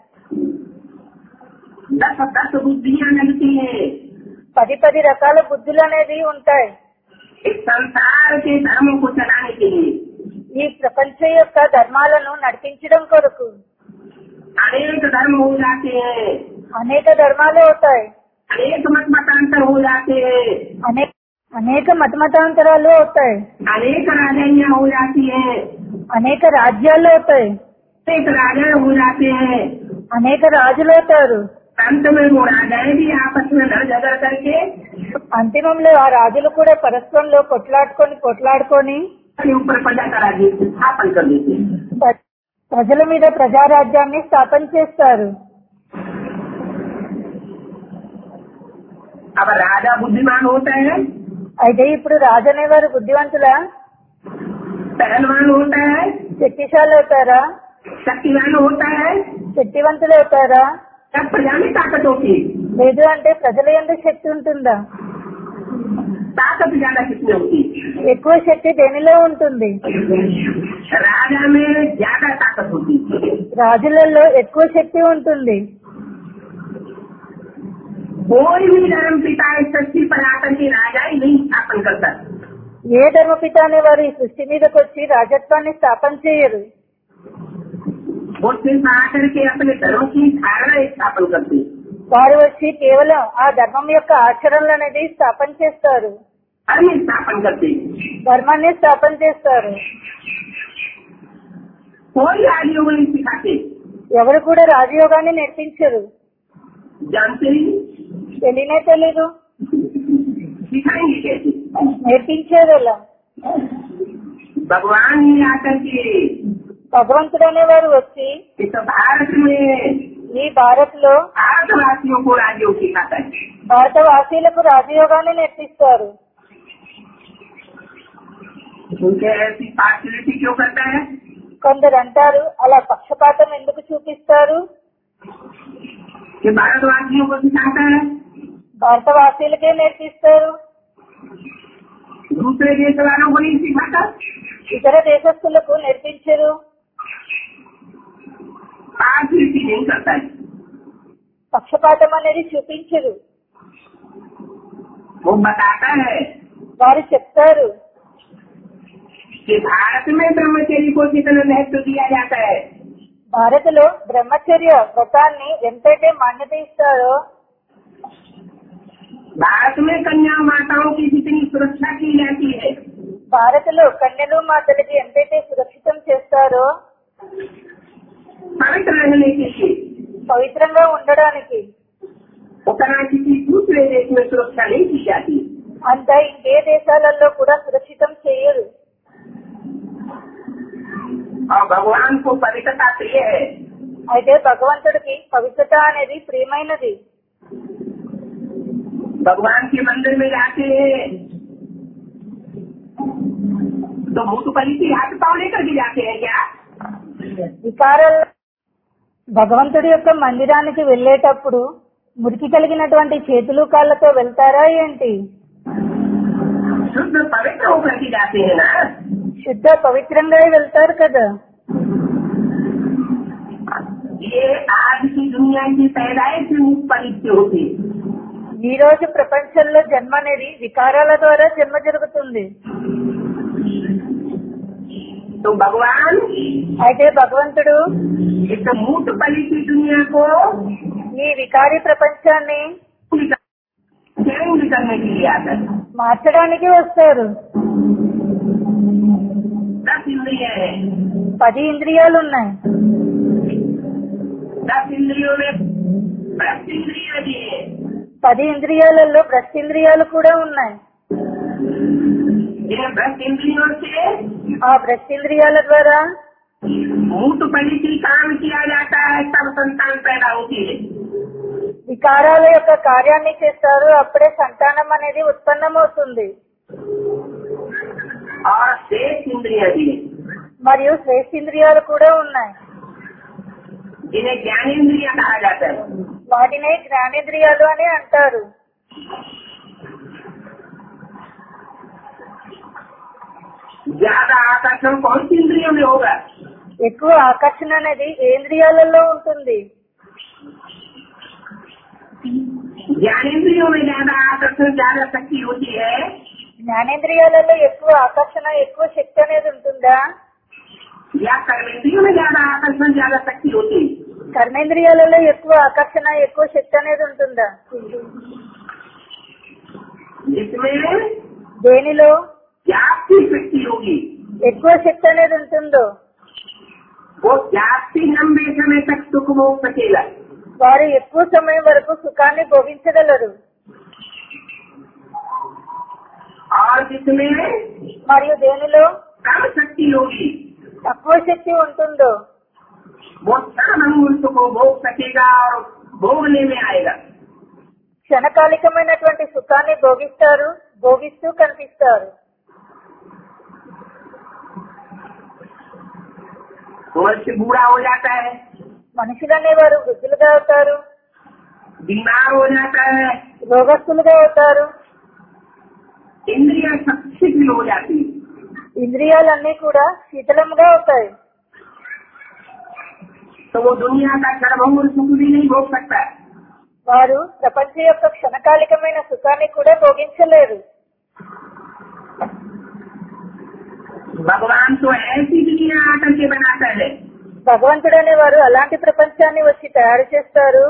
B: दस दस बुद्धियां लगती हैं
A: పది పది రకాల బుద్ధులు అనేది ఉంటాయి
B: इस संसार के धर्मों को चलाने के लिए
A: ఈ ప్రపంచం యొక్క ధర్మాలను నడిపించడం కొరకు
B: अनेक धर्म हो जाते हैं
A: అనేక ధర్మాలు అవుతాయి
B: अनेक मत मतांतर हो जाते हैं
A: అనేక అనేక మతమతాంతరాలు అవుతాయి
B: अनेक राजाइयाँ हो जाती हैं
A: అనేక రాజ్యాలు అవుతాయి
B: अनेक राजा हो जाते हैं
A: అనేక రాజులు అవుతారు
B: अंत में वो राजाएं भी आपस में लड़ झगड़ करके
A: అంతిమంలో ఆ రాజులు కూడా పరస్పరంలో కొట్లాడుకొని కొట్లాడుకొని
B: अपने ऊपर प्रजा का राज्य स्थापन कर देते हैं
A: ప్ర- ప్రజల మీద ప్రజారాజ్యాన్ని స్థాపన చేస్తారు
B: अब राजा बुद्धिमान होता है
A: అయితే ఇప్పుడు రాజు అనేవారు బుద్ధివంతులా
B: पहलवान होता है
A: శక్తిశాలి అవుతారా
B: शक्तिवान होता है
A: శక్తివంతులు అవుతారా
B: तब प्रजा में ताकत होती है
A: లేదు అంటే ప్రజల ఎందుకు శక్తి ఉంటుందా
B: ताकत ज्यादा किसमें होती है
A: ఎక్కువ శక్తి దేనిలో ఉంటుంది
B: राजा में ज्यादा ताकत होती है
A: రాజులలో ఎక్కువ శక్తి ఉంటుంది
B: कोई भी धर्म पिता इस सृष्टि पर आकर के राजा ही नहीं स्थापन करता
A: ఏ ధర్మపిత అనేవారు ఈ సృష్టి మీదకి వచ్చి రాజత్వాన్ని స్థాపన చేయరు
B: वो सिर्फ आकर के अपने धर्म की धारणा स्थापन करते हैं
A: వారు వచ్చి కేవలం ఆ ధర్మం యొక్క ఆచరణలు అనేది స్థాపన చేస్తారు
B: धर्म स्थापन करते हैं
A: ధర్మాన్ని స్థాపన చేస్తారు
B: कोई राजयोग नहीं सिखाते
A: ఎవరు కూడా రాజయోగాన్ని నేర్పించరు
B: जानते ही
A: తెలియనే తెలీదు
B: सिखाएंगे कैसे
A: నేర్పించేది ఎలా
B: भगवान ही आकर के
A: భగవంతుడు అనేవారు వచ్చి
B: इस भारत में
A: ఈ భారత్ లో
B: भारतवासियों को राजयोग सिखाता है
A: భారతవాసీలకు రాజయోగాన్ని నేర్పిస్తారు
B: उनके ऐसी पार्शलिटी क्यों करता है
A: కొందరు అంటారు అలా పక్షపాతం ఎందుకు చూపిస్తారు
B: कि भारतवासियों को सिखाता है
A: భారతవాసీలకే నేర్పిస్తారు
B: दूसरे देश वालों को नहीं सिखाता
A: ఇతర దేశస్తులకు నేర్పించరు
B: पार्टी नहीं करता है
A: పక్షపాతం అనేది చూపించరు
B: वो बताता है
A: వారు చెప్తారు
B: कि भारत में ब्रह्मचर्य को कितना महत्व दिया जाता है
A: భారత్ లో బ్రహ్మచర్య వ్రతాన్ని ఎంతైతే మాన్యత ఇస్తారో
B: भारत में कन्या माताओं की जितनी सुरक्षा की जाती है
A: భారత్ లో కన్యలు మాతలకి ఎంతైతే సురక్షితం చేస్తారో
B: पवित्र रहने के लिए
A: పవిత్రంగా ఉండడానికి
B: उतना किसी दूसरे देश में सुरक्षा नहीं की जाती
A: అంత ఇంకే దేశాలలో కూడా సురక్షితం చేయరు
B: और भगवान को पवित्रता प्रिय है
A: అయితే భగవంతుడికి పవిత్రత అనేది ప్రియమైనది
B: भगवान के मंदिर में जाते हैं तो मुंह तो पली की हाथ पाव लेकर के जाते हैं क्या
A: వికారాలు భగవంతుడి యొక్క మందిరానికి వెళ్ళేటప్పుడు మురికి కలిగినటువంటి చేతులు కాళ్ళతో వెళ్తారా ఏంటి
B: शुद्ध पवित्र होकर के जाते हैं ना
A: శుద్ధ పవిత్రంగా వెళ్తారు కదా
B: ये आज की दुनिया की पैदाइश मुख पलित होती है
A: ఈ రోజు ప్రపంచంలో జన్మ అనేది వికారాల ద్వారా జన్మ జరుగుతుంది
B: तो भगवान
A: అయితే భగవంతుడు
B: इस मूठ पली की दुनिया को
A: ఈ వికారి ప్రపంచాన్ని
B: चेंज करने के लिए आता है
A: మార్చడానికి వస్తారు
B: दस इंद्रिय है
A: పది ఇంద్రియాలు ఉన్నాయి
B: दस इंद्रियों में दस इंद्रिय भी है
A: పది ఇంద్రియాలలో భ్రష్టింద్రియాలు కూడా ఉన్నాయి
B: इन दस इंद्रियों से
A: ఆ భ్రష్టింద్రియాల ద్వారా
B: मूठ पली की काम किया जाता है तब संतान पैदा होती है
A: వికారాల యొక్క కార్యాన్ని చేస్తారు అప్పుడే సంతానం అనేది ఉత్పన్నమవుతుంది
B: और शेष इंद्रिय भी है
A: మరియు శ్రేష్ఠింద్రియాలు కూడా ఉన్నాయి
B: जिन्हें ज्ञानेन्द्रिय कहा जाता है
A: వాటిని జ్ఞానేంద్రియాలు అని అంటారు
B: ज्यादा आकर्षण कौन सी इंद्रियों में होगा
A: ఎక్కువ ఆకర్షణ అనేది ఏ ఇంద్రియాలలో ఉంటుంది
B: ज्ञानेन्द्रियों में ज्यादा आकर्षण ज्यादा शक्ति होती है
A: జ్ఞానేంద్రియాలలో ఎక్కువ ఆకర్షణ ఎక్కువ శక్తి అనేది ఉంటుందా
B: या कर्मेंद्रियों में ज्यादा आकर्षण ज्यादा शक्ति होती है
A: కర్మేంద్రియాలలో ఎక్కువ ఆకర్షణ ఎక్కువ శక్తి అనేది ఉంటుందా
B: जिसमें
A: దేనిలో
B: व्याप्ति शक्ति होगी
A: ఎక్కువ శక్తి అనేది ఉంటుందో
B: वो व्याप्ति लंबे समय तक सुख भोग सकेगा
A: వారు ఎక్కువ సమయం వరకు సుఖాన్ని భోగించగలరు
B: और जिसमें
A: మరియు దేనిలో
B: कम शक्ति होगी
A: తక్కువ శక్తి ఉంటుందో
B: वो क्षण सुख को भोग सकेगा और भोगने में आएगा
A: క్షణకాలికమైనటువంటి సుఖాన్ని భోగిస్తారు భోగిస్తూ కనిపిస్తారు
B: मनुष्य बूढ़ा हो जाता है
A: మనుషులు అనేవారు వృద్ధులుగా అవుతారు
B: बीमार हो जाता है
A: రోగస్తులుగా అవుతారు
B: इंद्रिया सब शिथिल हो जाती है
A: ఇంద్రియాలన్నీ కూడా శీతలంగా అవుతాయి
B: तो वो दुनिया का क्षणभंगुर सुख भी नहीं भोग सकता
A: వారు ప్రపంచం యొక్క క్షణకాలికమైన సుఖాన్ని కూడా భోగించలేరు
B: भगवान तो ऐसी दुनिया आकर के बनाता है
A: భగవంతుడు అనేవారు అలాంటి ప్రపంచాన్ని వచ్చి తయారు చేస్తారు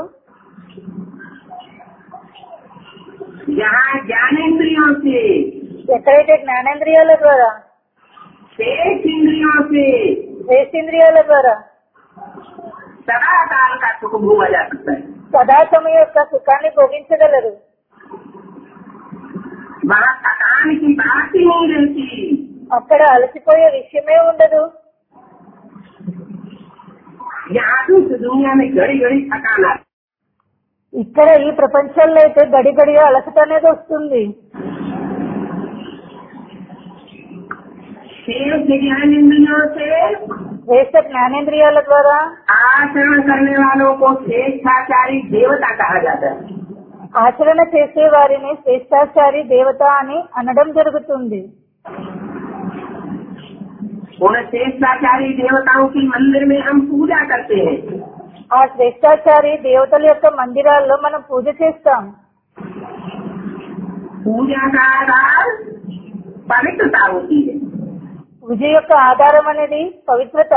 B: यहाँ ज्ञानेन्द्रियों से
A: ఎక్కడైతే జ్ఞానేంద్రియాల ద్వారా
B: शेष इंद्रियों से
A: శ్రేష్ఠింద్రియాల ద్వారా
B: सदा काल का सुख भोगा जा सकता है
A: సదా సమయం యొక్క సుఖాన్ని భోగించగలరు
B: वहाँ थकान की बात ही नहीं रहती
A: అక్కడ అలసిపోయే విషయమే ఉండదు
B: यहाँ तो इस दुनिया में घड़ी घड़ी थकान आती
A: ఇక్కడ ఈ ప్రపంచంలో అయితే గడి గడిగా అలసట అనేది వస్తుంది
B: शेष ज्ञान इंद्रियों से
A: శ్రేష్ట జ్ఞానేంద్రియాల ద్వారా
B: आचरण करने वालों को श्रेष्ठाचारी देवता कहा जाता है
A: ఆచరణ చేసే వారిని శ్రేష్టాచారి దేవత అని అనడం జరుగుతుంది
B: उन श्रेष्ठाचारी देवताओं की मंदिर में हम पूजा करते हैं
A: ఆ శ్రేష్టాచారి దేవతల యొక్క మందిరాల్లో మనం పూజ చేస్తాం
B: पूजा का आधार पवित्रता होती है
A: పూజ యొక్క ఆధారం అనేది పవిత్రత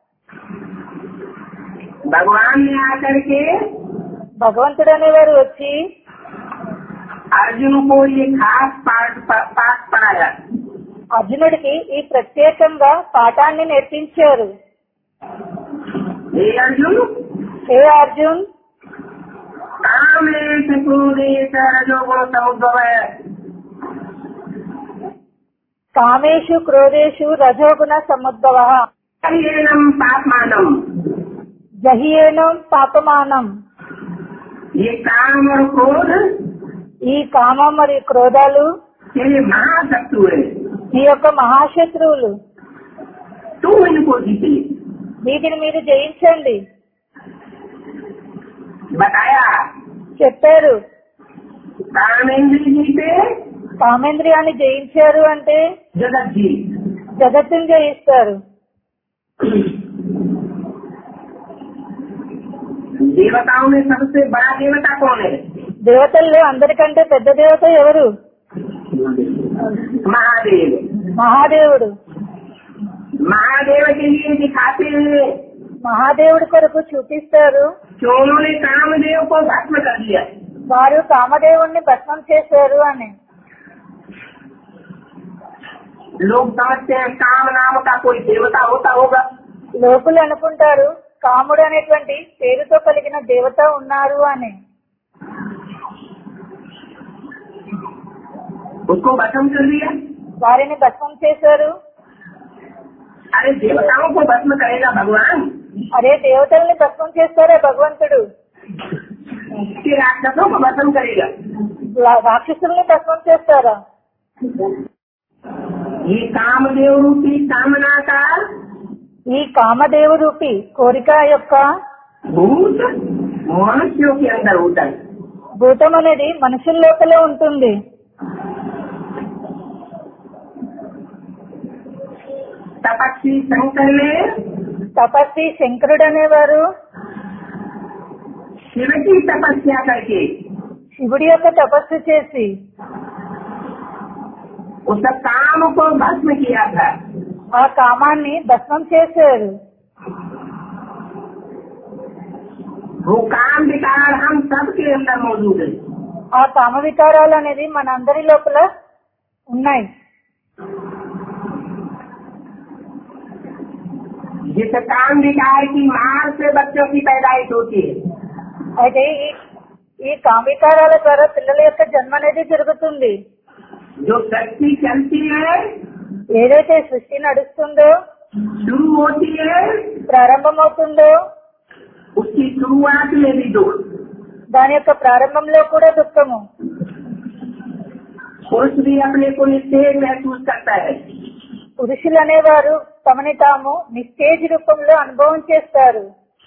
B: भगवान ने आकर के
A: భగవంతుడు అనేవారు వచ్చి
B: अर्जुन को ये खास पाठ प- पाठ पढ़ाया
A: అర్జునుడికి ఈ ప్రత్యేకంగా పాఠాన్ని నేర్పించారు
B: हे अर्जुन
A: హే అర్జున్
B: काम क्रोधेश रजोगुण समुद्भव है
A: కామేషు క్రోధేషు రజోగుణ సముద్భవ
B: हरिणम पापमानम
A: జహియేనం పాపమానం
B: ये काम और क्रोध
A: ఈ కామం మరియు క్రోధాలు
B: तेरे महाशत्रु है
A: మీ యొక్క మహాశత్రువులు
B: तू इनको जीते
A: వీటిని మీరు జయించండి
B: बताया
A: చెప్పారు
B: कामेंद्री जीते
A: కామేంద్రియాన్ని జయించారు అంటే
B: जगत जी
A: జగత్తుని జయిస్తారు
B: देवताओं में सबसे बड़ा देवता कौन है
A: దేవతల్లో అందరికంటే పెద్ద దేవత ఎవరు
B: महादेव
A: మహాదేవుడు
B: महादेव के लिए दिखाते हैं
A: మహాదేవుడి కొరకు చూపిస్తారు
B: कि उन्होंने कामदेव को भस्म कर दिया
A: వారు కామదేవుణ్ణి భస్మం చేశారు అని
B: लोग समझते हैं काम नाम का कोई देवता होता होगा
A: లోకులు అనుకుంటారు కాముడు అనేటువంటి పేరుతో కలిగిన దేవత ఉన్నారు అని
B: उसको भस्म कर दिया
A: వారిని భస్మం చేశారు
B: अरे देवताओं को भस्म करेगा भगवान
A: అరే దేవతల్ని భస్మం చేస్తారే భగవంతుడు
B: कि राक्षसों को भस्म करेगा
A: లా- రాక్షసుల్ని భస్మం చేస్తారా
B: ये कामदेव रूपी कामना का
A: ఈ కామదేవు రూపి కోరిక యొక్క
B: भूत मनुष्यों के अंदर होता है
A: భూతం అనేది మనుషుల లోపలే ఉంటుంది
B: तपस्वी शंकर ने
A: తపస్వి శంకరుడు అనేవారు
B: शिव की तपस्या करके
A: శివుడి యొక్క తపస్సు చేసి
B: उस काम को भस्म किया था
A: ఆ కామాన్ని భస్మం చేశారు
B: वो काम विकार हम सबके अंदर मौजूद है
A: ఆ కామ వికారాలు అనేది మన అందరి లోపల ఉన్నాయి
B: जिस काम विकार की मार से बच्चों की पैदाइश होती है
A: అయితే ఈ ఈ కామ వికారాల ద్వారా పిల్లల యొక్క జన్మ అనేది జరుగుతుంది
B: जो शक्ति चलती है
A: ఏదైతే సృష్టి నడుస్తుందో
B: शुरू होती है
A: ప్రారంభమవుతుందో
B: उसकी शुरुआत में भी दुख
A: దాని యొక్క ప్రారంభంలో కూడా దుఃఖము
B: पुरुष भी अपने को निश्चय महसूस करता है
A: పురుషులు అనేవారు తమని తాము నిస్తేజ్ రూపంలో అనుభవం చేస్తారు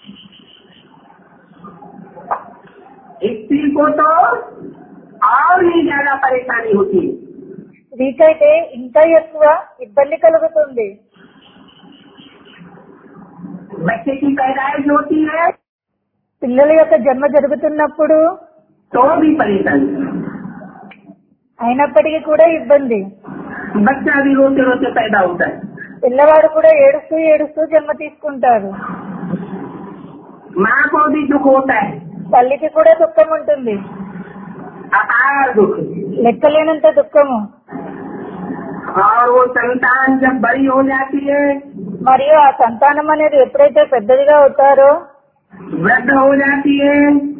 B: स्त्री को तो और भी ज्यादा परेशानी होती है
A: స్త్రీకైతే ఇంకా ఎక్కువ ఇబ్బంది కలుగుతుంది
B: बच्चे की पैदाइश होती है
A: పిల్లల యొక్క జన్మ జరుగుతున్నప్పుడు
B: तो भी परेशानी
A: అయినప్పటికీ కూడా ఇబ్బంది
B: बच्चा भी रोते रोते पैदा होता है
A: పిల్లవాడు కూడా ఏడుస్తూ ఏడుస్తూ జన్మ తీసుకుంటారు
B: माँ को भी दुख होता है
A: తల్లికి కూడా దుఃఖం ఉంటుంది
B: अपार दुख
A: లెక్కలేనంత దుఃఖము
B: और वो संतान जब बड़ी हो जाती है
A: మరియు ఆ సంతానం అనేది ఎప్పుడైతే పెద్దదిగా అవుతారో
B: वृद्ध हो जाती है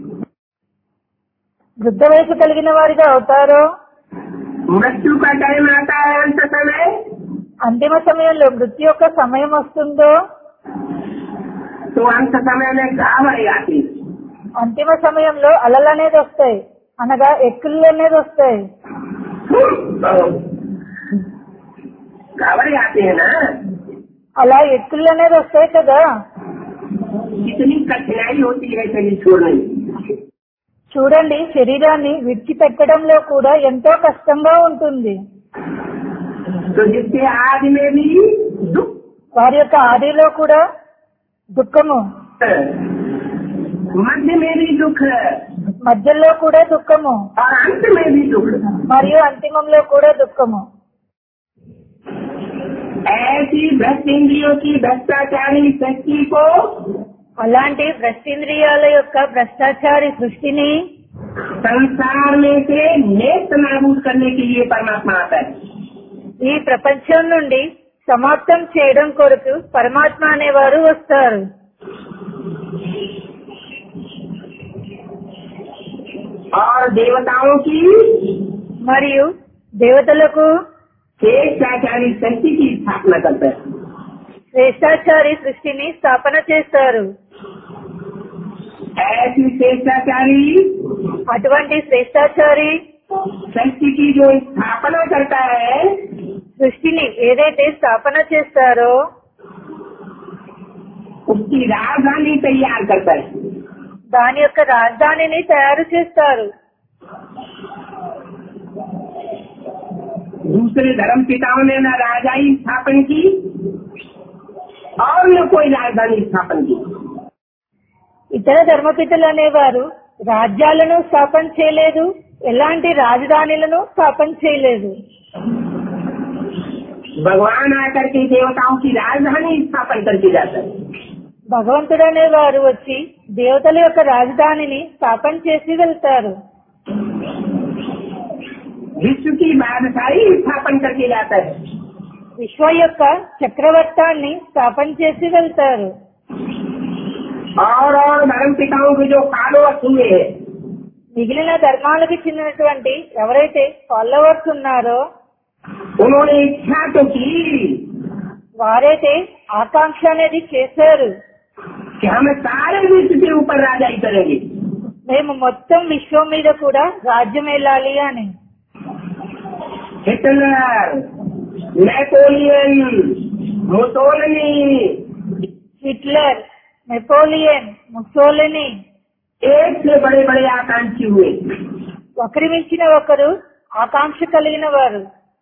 A: వృద్ధ వయసు కలిగిన వారిగా అవుతారో
B: मृत्यु का टाइम आता है अंत समय
A: అంతిమ సమయంలో మృత్యు యొక్క సమయం వస్తుందో
B: तो अंत समय में घावड़ आती है
A: అంతిమ సమయంలో అలలు అనేది వస్తాయి అనగా ఎక్కులు అనేది వస్తాయి
B: घावड़े आते हैं ना
A: అలా ఎత్తులు అనేది వస్తాయి కదా
B: कितनी कठिनाई होती है शरीर छोड़ने में
A: చూడండి శరీరాన్ని విడిచిపెట్టడంలో కూడా ఎంతో కష్టంగా ఉంటుంది
B: तो जिसके आदि में भी दुख
A: వారి యొక్క ఆదిలో కూడా దుఃఖము
B: है, मध्य में भी दुख है
A: మధ్యలో కూడా దుఃఖము
B: और अंत में भी दुख है।
A: మరియు అంతిమంలో కూడా దుఃఖము
B: ऐसी भ्रष्ट इंद्रियों की भ्रष्टाचारी शक्ति को
A: అలాంటి భ్రష్టింద్రియాల యొక్క భ్రష్టాచారి సృష్టిని
B: संसार में से नेस्त नाबूद करने के लिए परमात्मा आता है
A: ఈ ప్రపంచం నుండి సమాప్తం చేయడం కొరకు పరమాత్మ అనేవారు వస్తారు
B: और देवताओं की
A: మరియు దేవతలకు
B: स्वेच्छाचारी शक्ति की स्थापना करता है
A: శ్రేష్టాచారి సృష్టిని స్థాపన చేస్తారు
B: ऐसी स्वेच्छाचारी
A: అటువంటి శ్రేష్టాచారి
B: शक्ति की जो स्थापना करता है
A: సృష్టిని ఏదైతే స్థాపన చేస్తారో
B: उसकी राजधानी तैयार करता है
A: దాని యొక్క రాజధానిని తయారు చేస్తారు
B: दूसरे धर्म पिताओं ने न राजाई स्थापन की और न कोई राजधानी स्थापन की
A: ఇతర ధర్మపితలు అనేవారు రాజ్యాలను స్థాపన చేయలేదు ఎలాంటి రాజధానులను స్థాపన చేయలేదు
B: भगवान आकर के देवताओं की राजधानी स्थापन करके जाता है
A: భగవంతుడు అనేవారు వచ్చి దేవతల యొక్క రాజధానిని స్థాపన చేసి వెళ్తారు
B: विश्व की बादशाही स्थापन करके जाता है
A: విశ్వ యొక్క చక్రవర్తాన్ని స్థాపన చేసి వెళ్తారు
B: और और धर्म पिताओं के जो फॉलोअर्स हुए हैं
A: మిగిలిన ధర్మాలకు చెందినటువంటి ఎవరైతే ఫాలోవర్స్ ఉన్నారో
B: उन्होंने इच्छा तो की
A: వారైతే ఆకాంక్ష అనేది చేశారు
B: कि हम सारे विश्व के ऊपर राजाई करेंगे
A: మేము మొత్తం విశ్వం మీద కూడా రాజ్యం వెళ్ళాలి అని
B: Hitler Napoleon Mussolini
A: Hitler Napoleon Mussolini
B: एक से बड़े बड़े आकांक्षी हुए
A: ఒకరి మించిన ఒకరు ఆకాంక్ష కలిగిన వారు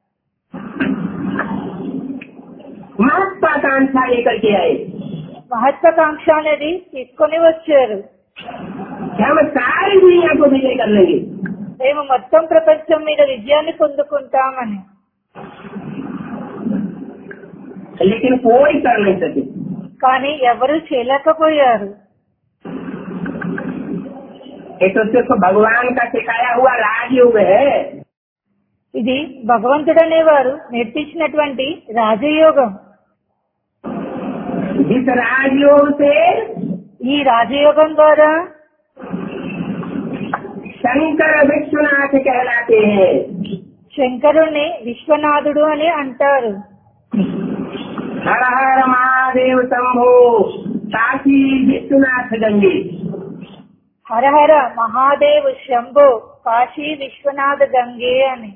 B: महत्वाकांक्षा लेकर के आए
A: మహత్వాకాంక్ష అనేది తీసుకొని వచ్చారు
B: कि हम सारी दुनिया को विजय कर लेंगे
A: మేము మొత్తం ప్రపంచం మీద విజయాన్ని పొందుకుంటామని
B: लेकिन कोई कर नहीं सके
A: కానీ ఎవరు చేయలేకపోయారు
B: ये तो सिर्फ भगवान का सिखाया हुआ राजयोग है
A: ఇది భగవంతుడు అనేవారు నేర్పించినటువంటి రాజయోగం
B: जिस राजयोग से
A: ఈ రాజయోగం ద్వారా
B: शंकर विश्वनाथ कहलाते हैं
A: శంకరుణ్ణి విశ్వనాథుడు అని అంటారు
B: हर हर महादेव शंभो काशी विश्वनाथ गंगे
A: హరహర మహాదేవ్ శంభో కాశీ విశ్వనాథ గంగే అని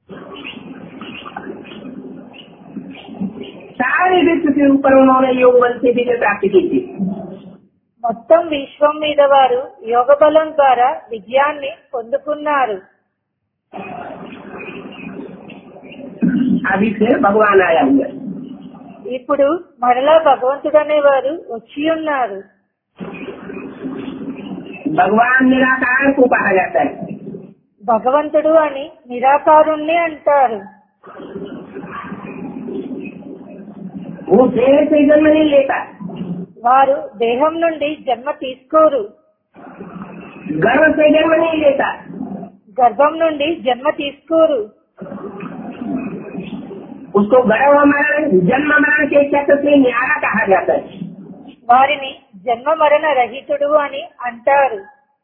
B: सारे विश्व के ऊपर उन्होंने योग बल से विजय प्राप्त की थी
A: మొత్తం విశ్వం మీద వారు యోగ బలం ద్వారా విజయాన్ని పొందుకున్నారు
B: अभी फिर भगवान आया हुआ है
A: ఇప్పుడు మరలా భగవంతుడు అనేవారు వచ్చి ఉన్నారు
B: भगवान निराकार को कहा जाता है
A: భగవంతుడు అని నిరాకారుణ్ణి అంటారు
B: वो देह से जन्म नहीं लेता
A: వారు దేహం నుండి జన్మ తీసుకోరు
B: गर्भ से जन्म नहीं लेता
A: గర్భం నుండి జన్మ తీసుకోరు
B: उसको गर्भ मरण जन्म मरण के चक्र से न्यारा कहा जाता है
A: వారిని జన్మ మరణ రహితుడు అని అంటారు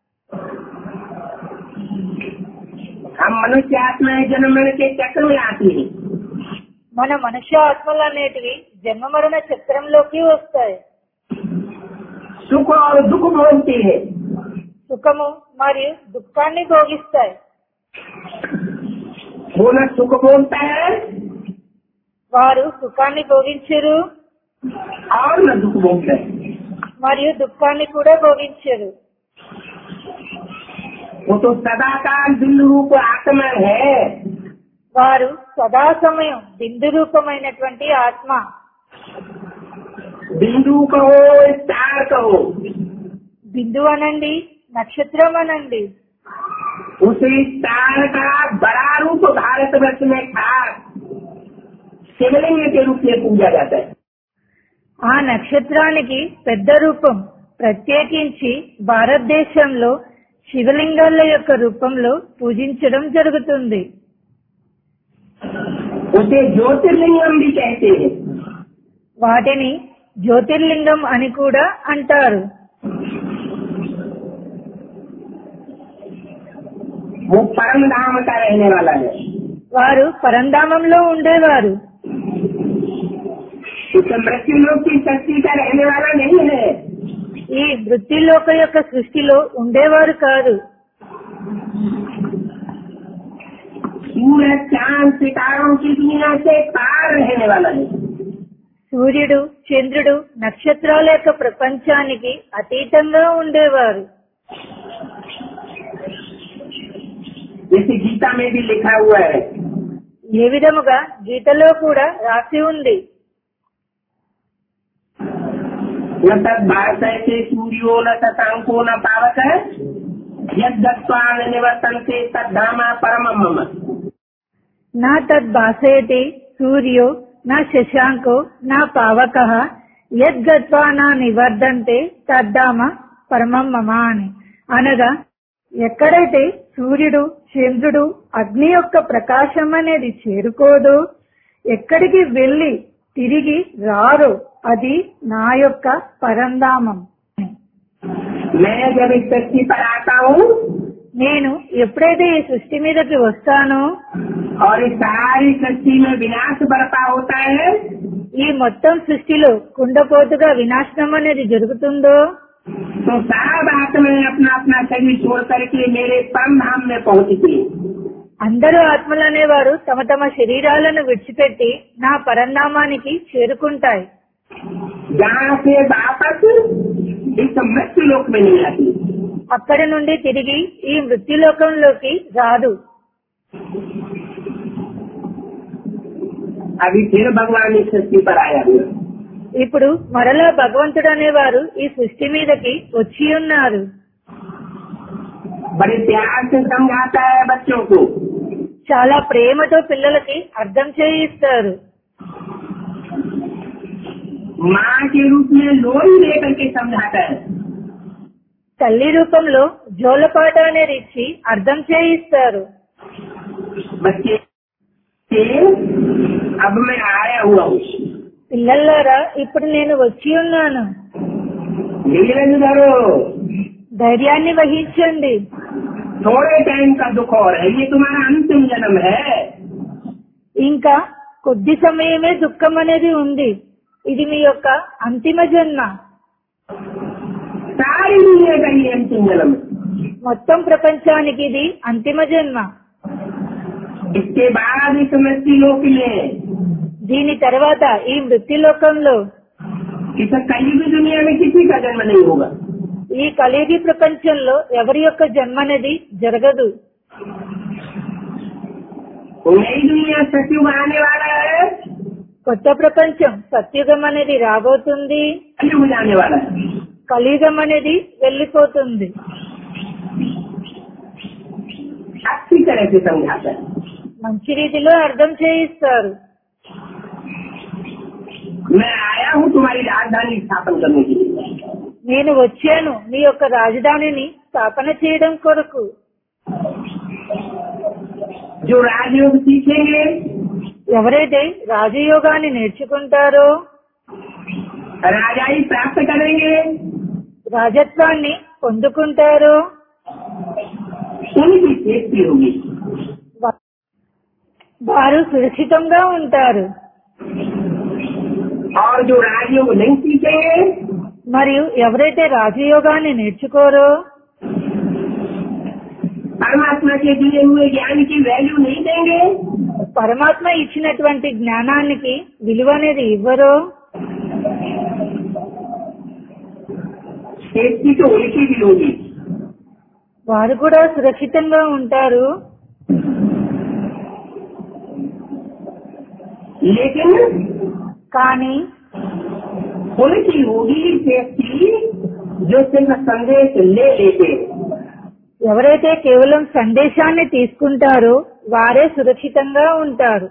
B: हम मनुष्य आत्माएं जन्म मरण के चक्र में आती है
A: మన మనుష్య ఆత్మలు అనేటివి జన్మ మరణ చక్రంలోకి వస్తాయి
B: सुख और दुख भोगती है
A: సుఖము మరియు దుఃఖాన్ని భోగిస్తాయి
B: वो न सुख भोगता है
A: వారు సుఖాన్ని భోగించరు
B: और न दुख भोग रहे
A: మరియు దుఃఖాన్ని కూడా భోగించరు
B: वो तो सदाकाल बिंदु रूप आत्मा है
A: వారు సదా సమయం బిందు రూపమైనటువంటి ఆత్మ
B: बिंदु कहो स्टार कहो
A: బిందు అనండి నక్షత్రం అనండి
B: उसे स्टार का बड़ा रूप भारतवर्ष में खास शिवलिंग के रूप में पूजा जाता है
A: ఆ నక్షత్రానికి పెద్ద రూపం ప్రత్యేకించి భారతదేశంలో శివలింగాల యొక్క రూపంలో పూజించడం జరుగుతుంది
B: उसे ज्योतिर्लिंगम भी कहते हैं
A: వాటిని జ్యోతిర్లింగం అని కూడా అంటారు
B: वो परम धाम का रहने वाला है
A: వారు పరంధామంలో ఉండేవారు
B: उसे मृत्यु लोक की शक्ति का रहने वाला नहीं है
A: ఈ వృత్తిలోక యొక్క సృష్టిలో ఉండేవారు కాదు
B: सूरज चांद सितारों की दुनिया से पार रहने वाला है
A: సూర్యుడు చంద్రుడు నక్షత్రాల యొక్క ప్రపంచానికి అతీతంగా ఉండేవారు
B: जैसे गीता में भी लिखा हुआ है
A: ఏ విధముగా గీతలో కూడా రాసి ఉంది
B: न तद भारत से सूर्यो न शशांको न पावक यद्वान निवर्तन से तद्धामा परम मम
A: నా తద్భాసయతి సూర్యో నా శశాంకో నా పావక యద్గత్వా నా నివర్ధంతే తద్దామ పరమం మమ అని అనగా ఎక్కడైతే సూర్యుడు చంద్రుడు అగ్ని యొక్క ప్రకాశం అనేది చేరుకోదో ఎక్కడికి వెళ్లి తిరిగి రారో అది నా యొక్క పరంధామం
B: मैं जब इस सृष्टि पर आता हूँ
A: నేను ఎప్పుడైతే ఈ సృష్టి మీదకి వస్తానో
B: और इस सारी सृष्टि में विनाश बरपा होता है
A: ఈ మొత్తం సృష్టిలో కుండపోతుగా వినాశనం అనేది జరుగుతుందో
B: तो सब आत्माएं अपना अपना शरीर छोड़ करके मेरे परम धाम में पहुँचती हैं।
A: అందరూ ఆత్మలు అనేవారు తమ తమ శరీరాలను విడిచిపెట్టి నా పరంధామానికి చేరుకుంటాయి
B: जहाँ से वापस इस मृत्यु लोक में नहीं आती
A: అక్కడి నుండి తిరిగి ఈ మృత్యులోకంలోకి రాదు
B: अभी फिर भगवान इस सृष्टि पर आया हुआ है।
A: ఇప్పుడు మరలా భగవంతుడు అనేవారు ఈ సృష్టి మీదకి వచ్చి ఉన్నారు
B: बड़े प्यार से समझाता है बच्चों को
A: చాలా ప్రేమతో పిల్లలకి అర్థం చేయిస్తారు
B: माँ के रूप में लोरी लेकर के समझाता है
A: తల్లి రూపంలో జోలపాట అనేది ఇచ్చి అర్థం చేయిస్తారు
B: बच्चे के अब मैं आया हुआ हूँ
A: పిల్లల్లారా ఇప్పుడు నేను వచ్చి ఉన్నాను
B: धीरज धरो
A: ధైర్యాన్ని వహించండి
B: थोड़े टाइम का दुख और है ये तुम्हारा अंतिम जन्म है
A: ఇంకా కొద్ది సమయమే దుఃఖం అనేది ఉంది ఇది మీ యొక్క అంతిమ జన్మ
B: सारी दुनिया का ये अंतिम जन्म है
A: మొత్తం ప్రపంచానికి ఇది అంతిమ జన్మ
B: इसके बाद इस मृत्यु लोक में
A: దీని తర్వాత ఈ మృత్యులోకంలో
B: इस कलयुग दुनिया में किसी का जन्म नहीं होगा
A: ఈ కలియుగి ప్రపంచంలో ఎవరి యొక్క జన్మ అనేది జరగదు
B: नई दुनिया सचिव आने वाला है
A: కొత్త ప్రపంచం సత్యుగం అనేది రాబోతుంది
B: कलयुग जाने वाला है
A: కలియుగం అనేది వెళ్లిపోతుంది
B: अच्छी तरह से समझाता है
A: మంచి రీతిలో అర్థం చేయిస్తారు
B: मैं आया हूँ तुम्हारी राजधानी स्थापन करने के लिए
A: నేను వచ్చాను మీ యొక్క రాజధానిని స్థాపన చేయడం కొరకు
B: जो राजयोग सीखेंगे
A: ఎవరైతే రాజయోగాన్ని నేర్చుకుంటారో
B: राजाई प्राप्त करेंगे
A: రాజత్వాన్ని పొందుకుంటారో
B: उनकी सेफ्टी होगी
A: వా- వారు సురక్షితంగా ఉంటారు
B: और जो राजयोग नहीं सीखेंगे
A: మరియు ఎవరైతే రాజయోగాన్ని నేర్చుకోరో
B: परमात्मा के दिए हुए ज्ञान की वैल्यू नहीं देंगे
A: పరమాత్మ ఇచ్చినటువంటి జ్ఞానానికి విలువ అనేది ఇవ్వరో
B: सेफ्टी तो उनकी भी होगी
A: వారు కూడా సురక్షితంగా ఉంటారు
B: लेकिन
A: కానీ
B: उनकी होगी सेफ्टी जो सिर्फ संदेश ले लेते हैं।
A: ఎవరైతే కేవలం సందేశాన్ని తీసుకుంటారో వారే సురక్షితంగా ఉంటారు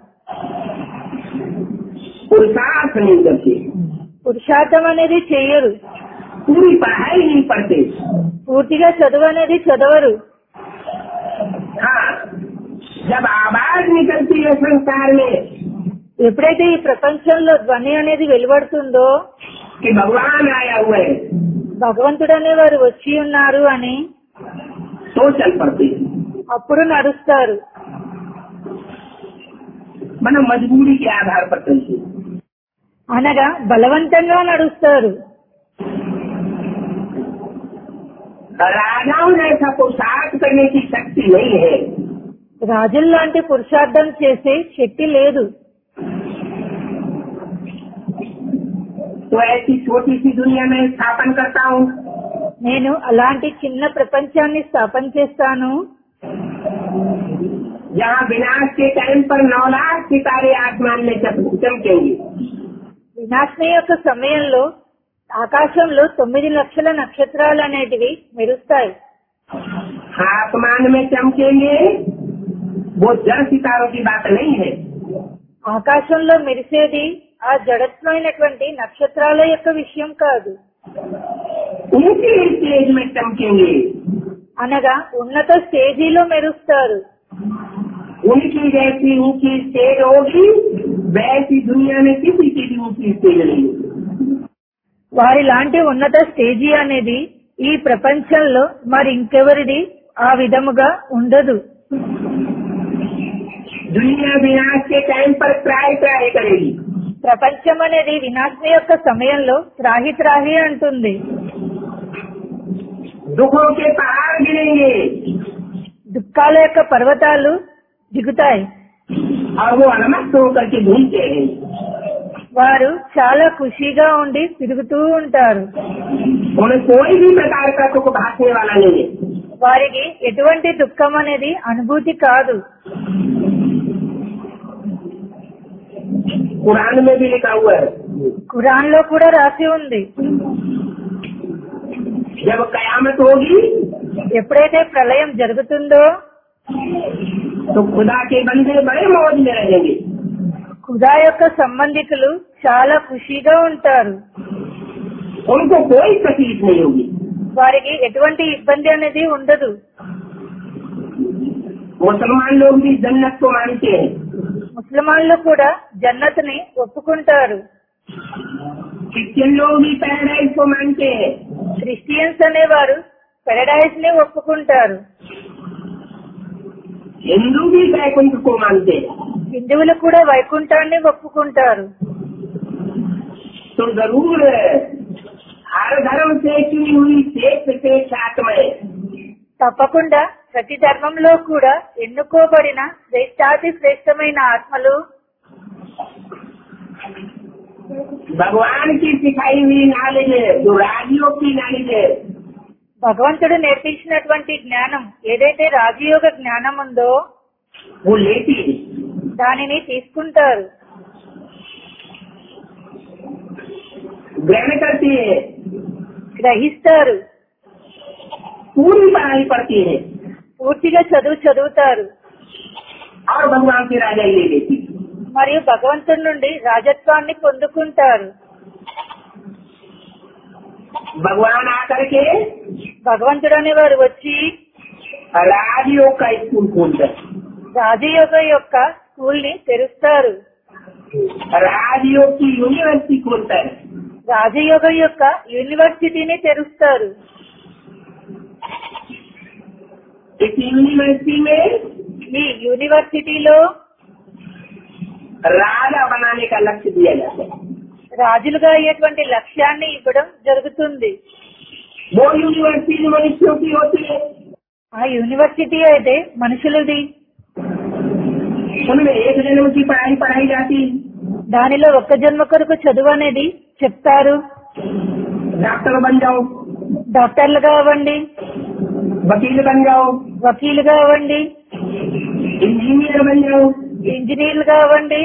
B: पुरुषार्थ नहीं करते
A: పురుషార్థం అనేది చెయ్యరు
B: पूरी पढ़ाई नहीं पढ़ते
A: పూర్తిగా చదువు అనేది చదవరు
B: हाँ जब आवाज निकलती है संसार में
A: ఎప్పుడైతే ఈ ప్రపంచంలో ధ్వని అనేది వెలువడుతుందో
B: कि भगवान आया हुआ है
A: భగవంతుడు అనేవారు వచ్చి ఉన్నారు అని
B: तो चल पड़ते हैं
A: అప్పుడు నడుస్తారు
B: मतलब मजबूरी के आधार पर चलते हैं।
A: అనగా బలవంతంగా నడుస్తారు
B: राजाओं जैसा पुरुषार्थ करने की शक्ति नहीं है
A: రాజుల్లాంటి పురుషార్థం చేసే శక్తి లేదు
B: तो ऐसी छोटी सी दुनिया में स्थापन करता हूँ
A: నేను అలాంటి చిన్న ప్రపంచాన్ని స్థాపన చేస్తాను
B: जहाँ विनाश के टाइम पर नौ लाख सितारे आसमान में चम- चमकेंगे
A: వినాశనం యొక్క సమయంలో ఆకాశంలో తొమ్మిది లక్షల నక్షత్రాలు అనేటివి మెరుస్తాయి
B: आसमान में चमकेंगे वो जड़ सितारों की बात नहीं है
A: ఆకాశంలో మెరిసేది ఆ జడత్వమైనటువంటి నక్షత్రాల యొక్క విషయం కాదు
B: ऊंची स्टेज में चमकेंगे
A: అనగా ఉన్నత స్టేజీలో మెరుస్తారు
B: उनकी जैसी ऊंची स्टेज होगी वैसी दुनिया में किसी की भी ऊंची स्टेज नहीं होगी
A: వారి లాంటి ఉన్నత స్టేజీ అనేది ఈ ప్రపంచంలో మరి ఇంకెవరిది ఆ విధముగా ఉండదు
B: दुनिया विनाश के टाइम पर त्राय त्राय करेगी
A: ప్రపంచం అనేది వినాశనం యొక్క సమయంలో త్రాహి త్రాహి అంటుంది
B: दुखों के पहाड़ गिरेंगे
A: దుఃఖాల యొక్క పర్వతాలు దిగుతాయి
B: और वो अलमस्त होकर के घूमते हैं
A: వారు చాలా ఖుషీగా ఉండి తిరుగుతూ ఉంటారు
B: उन्हें कोई भी प्रकार का सुख भागने वाला नहीं है
A: వారికి ఎటువంటి దుఃఖం అనేది అనుభూతి కాదు
B: कुरान में भी लिखा हुआ है
A: ఖురాన్ లో కూడా రాసి ఉంది
B: जब कयामत होगी
A: ఎప్పుడైతే ప్రళయం జరుగుతుందో
B: तो खुदा के बंदे बड़े मौज में रहेंगे
A: ఖుదా యొక్క సంబంధికులు చాలా ఖుషీగా ఉంటారు
B: उनको कोई तकलीफ नहीं होगी
A: వారికి ఎటువంటి ఇబ్బంది అనేది ఉండదు
B: मुसलमान लोग भी जन्नत को मानते हैं
A: ముస్లిమాన్లు కూడా జన్నత్ని ఒప్పుకుంటారు
B: क्रिश्चियन लोग भी पैराडाइज को मानते हैं
A: క్రిస్టియన్స్ అనేవారు పెరడైజ్ ని ఒప్పుకుంటారు
B: हिंदू भी वैकुंठ को मानते हैं
A: హిందువులు కూడా వైకుంఠాన్ని ఒప్పుకుంటారు
B: तो जरूर हर धर्म से चुनी हुई श्रेष्ठ श्रेष्ठ आत्माएं
A: తప్పకుండా ప్రతి ధర్మంలో కూడా ఎన్నుకోబడిన శ్రేష్టాతి శ్రేష్టమైన ఆత్మలు
B: भगवान की सिखाई हुई नॉलेज है जो राजियों की नॉलेज है
A: భగవంతుడు నేర్పించినటువంటి జ్ఞానం ఏదైతే రాజయోగ జ్ఞానం ఉందో
B: वो लेती है
A: దానిని తీసుకుంటారు
B: ग्रहण करती है
A: గ్రహిస్తారు
B: पूरी पढ़ाई पढ़ती है
A: పూర్తిగా చదువు చదువుతారు
B: और भगवान की राजाई ले लेती है
A: మరియు భగవంతుడి నుండి రాజత్వాన్ని పొందుకుంటారు
B: भगवान आकर के
A: భగవంతుడు అనేవారు వచ్చి
B: राजयोग का स्कूल खोलते हैं
A: రాజయోగ యొక్క స్కూల్ ని తెరుస్తారు
B: राजयोग की यूनिवर्सिटी खोलता है
A: రాజయోగ యొక్క యూనివర్సిటీని తెరుస్తారు
B: इस यूनिवर्सिटी में
A: ఈ యూనివర్సిటీలో
B: राजा बनाने का लक्ष्य दिया जाता है
A: రాజులుగా అయ్యేటువంటి లక్ష్యాన్ని ఇవ్వడం జరుగుతుంది
B: वो यूनिवर्सिटी मनुष्यों की होती है
A: ఆ యూనివర్సిటీ అయితే మనుషులది
B: उनमें एक जन्म की पढ़ाई पढ़ाई जाती है
A: దానిలో ఒక్క జన్మ కొరకు చదువు అనేది చెప్తారు
B: डॉक्टर बन जाओ
A: డాక్టర్లుగా అవ్వండి
B: वकील बन जाओ
A: వకీలుగా అవ్వండి
B: इंजीनियर बन जाओ
A: ఇంజనీర్లుగా అవ్వండి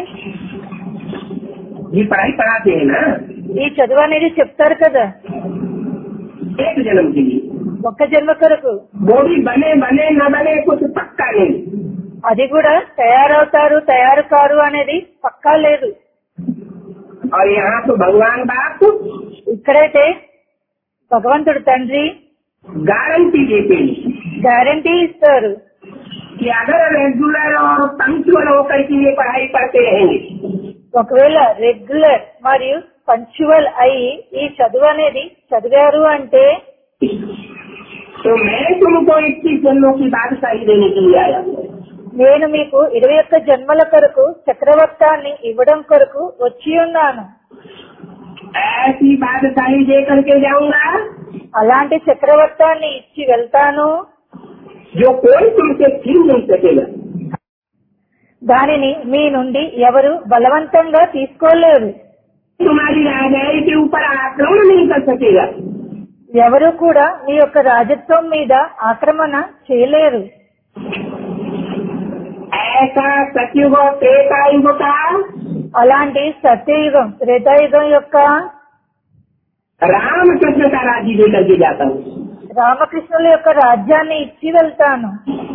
B: ये पढ़ाई पढ़ाते हैं ना
A: ఈ చదువు అనేది చెప్తారు కదా
B: एक जन्म के लिए
A: ఒక్క జన్మ కొరకు
B: वो भी बने बने न बने कुछ पक्का नहीं
A: అది కూడా తయారవుతారు తయారు కారు అనేది పక్కా లేదు
B: और यहाँ तो भगवान बाप
A: ఇక్కడైతే భగవంతుడు తండ్రి
B: गारंटी देते हैं
A: గ్యారంటీ ఇస్తారు
B: कि अगर रेगुलर और पंक्चुअल होकर के ये पढ़ाई करते रहेंगे
A: ఒకవేళ రెగ్యులర్ మరియు పంచువల్ అయి ఈ చదువు అనేది చదివారు అంటే
B: तो मैं तुमको इक्कीस जन्मों की बादशाही देने के लिए आया हूँ
A: నేను మీకు ఇరవై ఒక్క జన్మల కొరకు చక్రవర్తాన్ని ఇవ్వడం కొరకు వచ్చి ఉన్నాను
B: ऐसी बादशाही दे करके जाऊंगा
A: అలాంటి చక్రవర్తాన్ని ఇచ్చి వెళ్తాను
B: जो कोई तुमसे छीन नहीं सकेगा
A: దానిని మీ నుండి ఎవరు బలవంతంగా తీసుకోలేరు
B: तुम्हारी राजाई के ऊपर आक्रमण नहीं कर सकेगा
A: ఎవరు కూడా మీ యొక్క రాజత్వం మీద ఆక్రమణ చేయలేరు
B: ऐसा सचिव त्रेता युग का
A: అలాంటి సత్యయుగం త్రేతాయుగం యొక్క
B: रामकृष्ण का राज्य लेकर के जाता हूँ
A: రామకృష్ణుల యొక్క రాజ్యాన్ని ఇచ్చి వెళ్తాను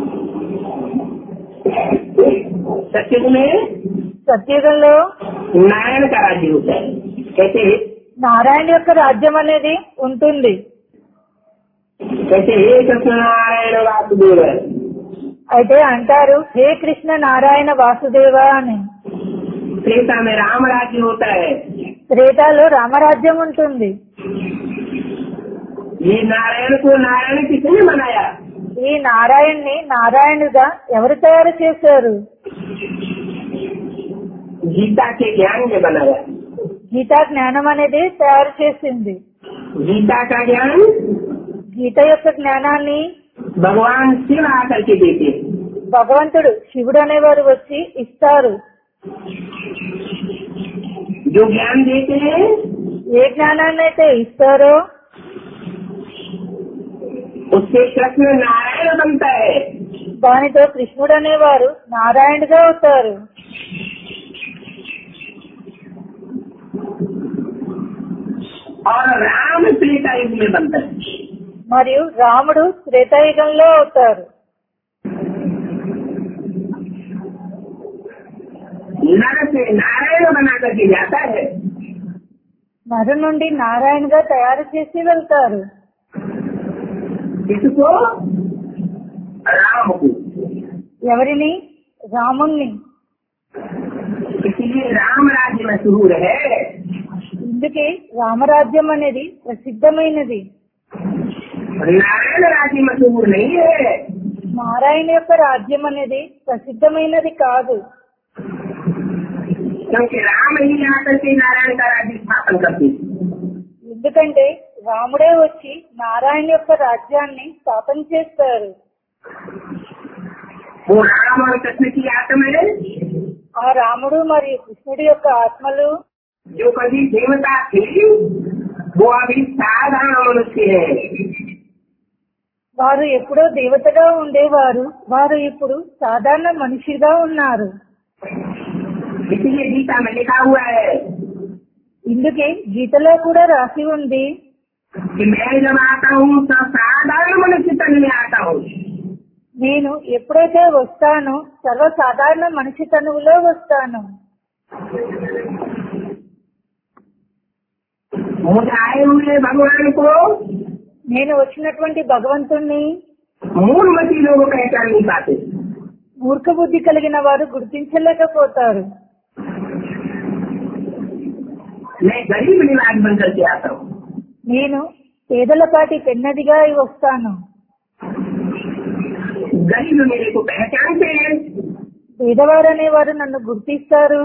B: सचिव में
A: సత్యయుగంలో
B: नारायण का राज्य होता है कैसे
A: నారాయణ యొక్క రాజ్యం అనేది ఉంటుంది
B: कैसे हे कृष्ण नारायण वासुदेव
A: అయితే అంటారు హే కృష్ణ నారాయణ వాసుదేవ అని
B: त्रेता में राम राज्य होता है
A: త్రేతాలో రామరాజ్యం ఉంటుంది
B: ये नारायण को नारायण किसने बनाया
A: ఈ నారాయణ్ణి నారాయణుగా ఎవరు తయారు చేశారు
B: गीता के ज्ञान में बनाया
A: గీతా జ్ఞానం అనేది తయారు చేసింది
B: गीता का ज्ञान
A: గీత యొక్క జ్ఞానాన్ని
B: भगवान शिव आकर के देते हैं।
A: భగవంతుడు శివుడు అనేవారు వచ్చి ఇస్తారు
B: जो ज्ञान देते हैं
A: ఏ జ్ఞానాన్ని అయితే ఇస్తారో
B: उससे कृष्ण नारायण बनता है
A: దానితో కృష్ణుడు అనేవారు నారాయణుగా అవుతారు
B: और राम त्रेता युग में बनता है
A: మరియు రాముడు త్రేతాయుగంలో అవుతారు
B: नर से नारायण बना करके जाता है
A: నరు నుండి నారాయణగా తయారు చేసి వెళ్తారు
B: किसको राम को
A: ఎవరిని రాముణ్ణి
B: इसलिए राम राज्य मशहूर है
A: ఇందుకే రామరాజ్యం అనేది ప్రసిద్ధమైనది
B: नारायण राज्य मशहूर नहीं है
A: నారాయణ యొక్క రాజ్యం అనేది ప్రసిద్ధమైనది కాదు
B: क्योंकि राम ही आकर के नारायण का राज्य स्थापन करते हैं।
A: ఎందుకంటే రాముడే వచ్చి నారాయణ యొక్క రాజ్యాన్ని స్థాపన చేస్తారు
B: वो राम और कृष्ण की आत्मा है
A: ఆ రాముడు మరియు కృష్ణుడి యొక్క ఆత్మలు
B: जो कभी देवता थे वो अभी साधारण मनुष्य है
A: వారు ఎప్పుడో దేవతగా ఉండేవారు వారు ఇప్పుడు సాధారణ మనిషిగా ఉన్నారు
B: इसलिए गीता में लिखा हुआ है
A: ఇందుకే గీతలో కూడా రాసి ఉంది
B: कि मैं जब आता हूँ तो साधारण मनुष्य तन में आता हूँ
A: నేను ఎప్పుడైతే వస్తానో సర్వసాధారణ మనిషి తనువులో వస్తాను
B: मुझे आए हुए भगवान को
A: నేను వచ్చినటువంటి భగవంతుణ్ణి
B: मूलमती लोग पहचान नहीं पाते
A: మూర్ఖ బుద్ధి కలిగిన వారు గుర్తించలేకపోతారు
B: मैं गरीब निवास बन करके आता हूँ
A: నేను పేదలపాటి పెన్నదిగా వస్తాను
B: गरीब मेरे को पहचानते हैं
A: పేదవారు అనేవారు నన్ను గుర్తిస్తారు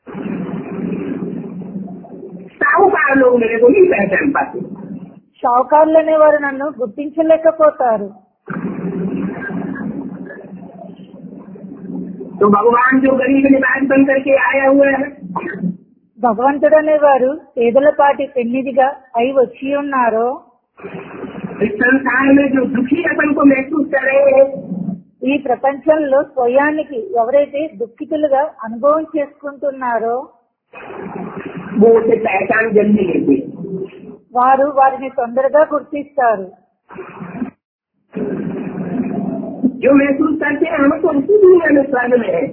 B: साहूकार लोग मेरे को नहीं पहचान पाते
A: షావుకారులు అనేవారు నన్ను గుర్తించలేకపోతారు
B: तो भगवान जो गरीब निवास बन करके आया हुआ है
A: భగవంతుడు అనేవారు పేదలపాటి పెన్నిదిగా అయి వచ్చి ఉన్నారో
B: इस संसार में जो दुखी अपन को महसूस कर रहे हैं
A: ఈ ప్రపంచంలో స్వయానికి ఎవరైతే దుఃఖితులుగా అనుభవం చేసుకుంటున్నారో
B: वो उसे पहचान जल्दी लेते हैं।
A: వారు వారిని తొందరగా గుర్తిస్తారు
B: जो महसूस करते हैं हम तो उसी दुनिया में स्वर्ग में है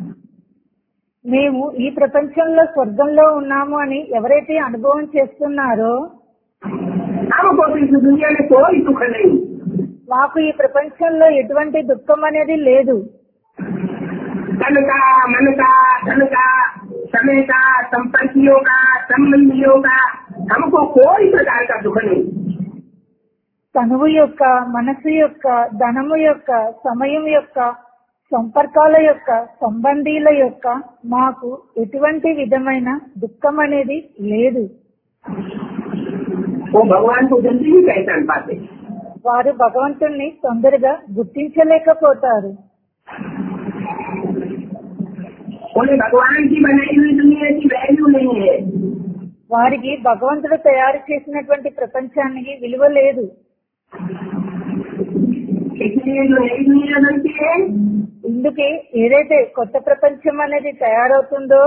A: మేము ఈ ప్రపంచంలో స్వర్గంలో ఉన్నాము అని ఎవరైతే అనుభవం చేస్తున్నారో
B: हमको तो इस दुनिया में कोई दुख नहीं
A: మాకు ఈ ప్రపంచంలో ఎటువంటి దుఃఖం అనేది లేదు
B: तन का मन का धन का समय का संपर्कियों का संबंधियों का हमको कोई प्रकार का दुख नहीं
A: తనువు యొక్క మనసు యొక్క ధనము యొక్క సమయం యొక్క సంపర్కాల యొక్క సంబంధీల యొక్క మాకు ఎటువంటి విధమైన దుఃఖం అనేది లేదు
B: वो भगवान को जल्दी नहीं पहचान पाते
A: వారు భగవంతుణ్ణి తొందరగా గుర్తించలేకపోతారు
B: उन्हें भगवान की बनाई हुई दुनिया की वैल्यू नहीं है
A: వారికి భగవంతుడు తయారు చేసినటువంటి ప్రపంచానికి విలువ లేదు
B: इसलिए जो नई दुनिया बनती है
A: ఇందుకే ఏదైతే కొత్త ప్రపంచం అనేది తయారవుతుందో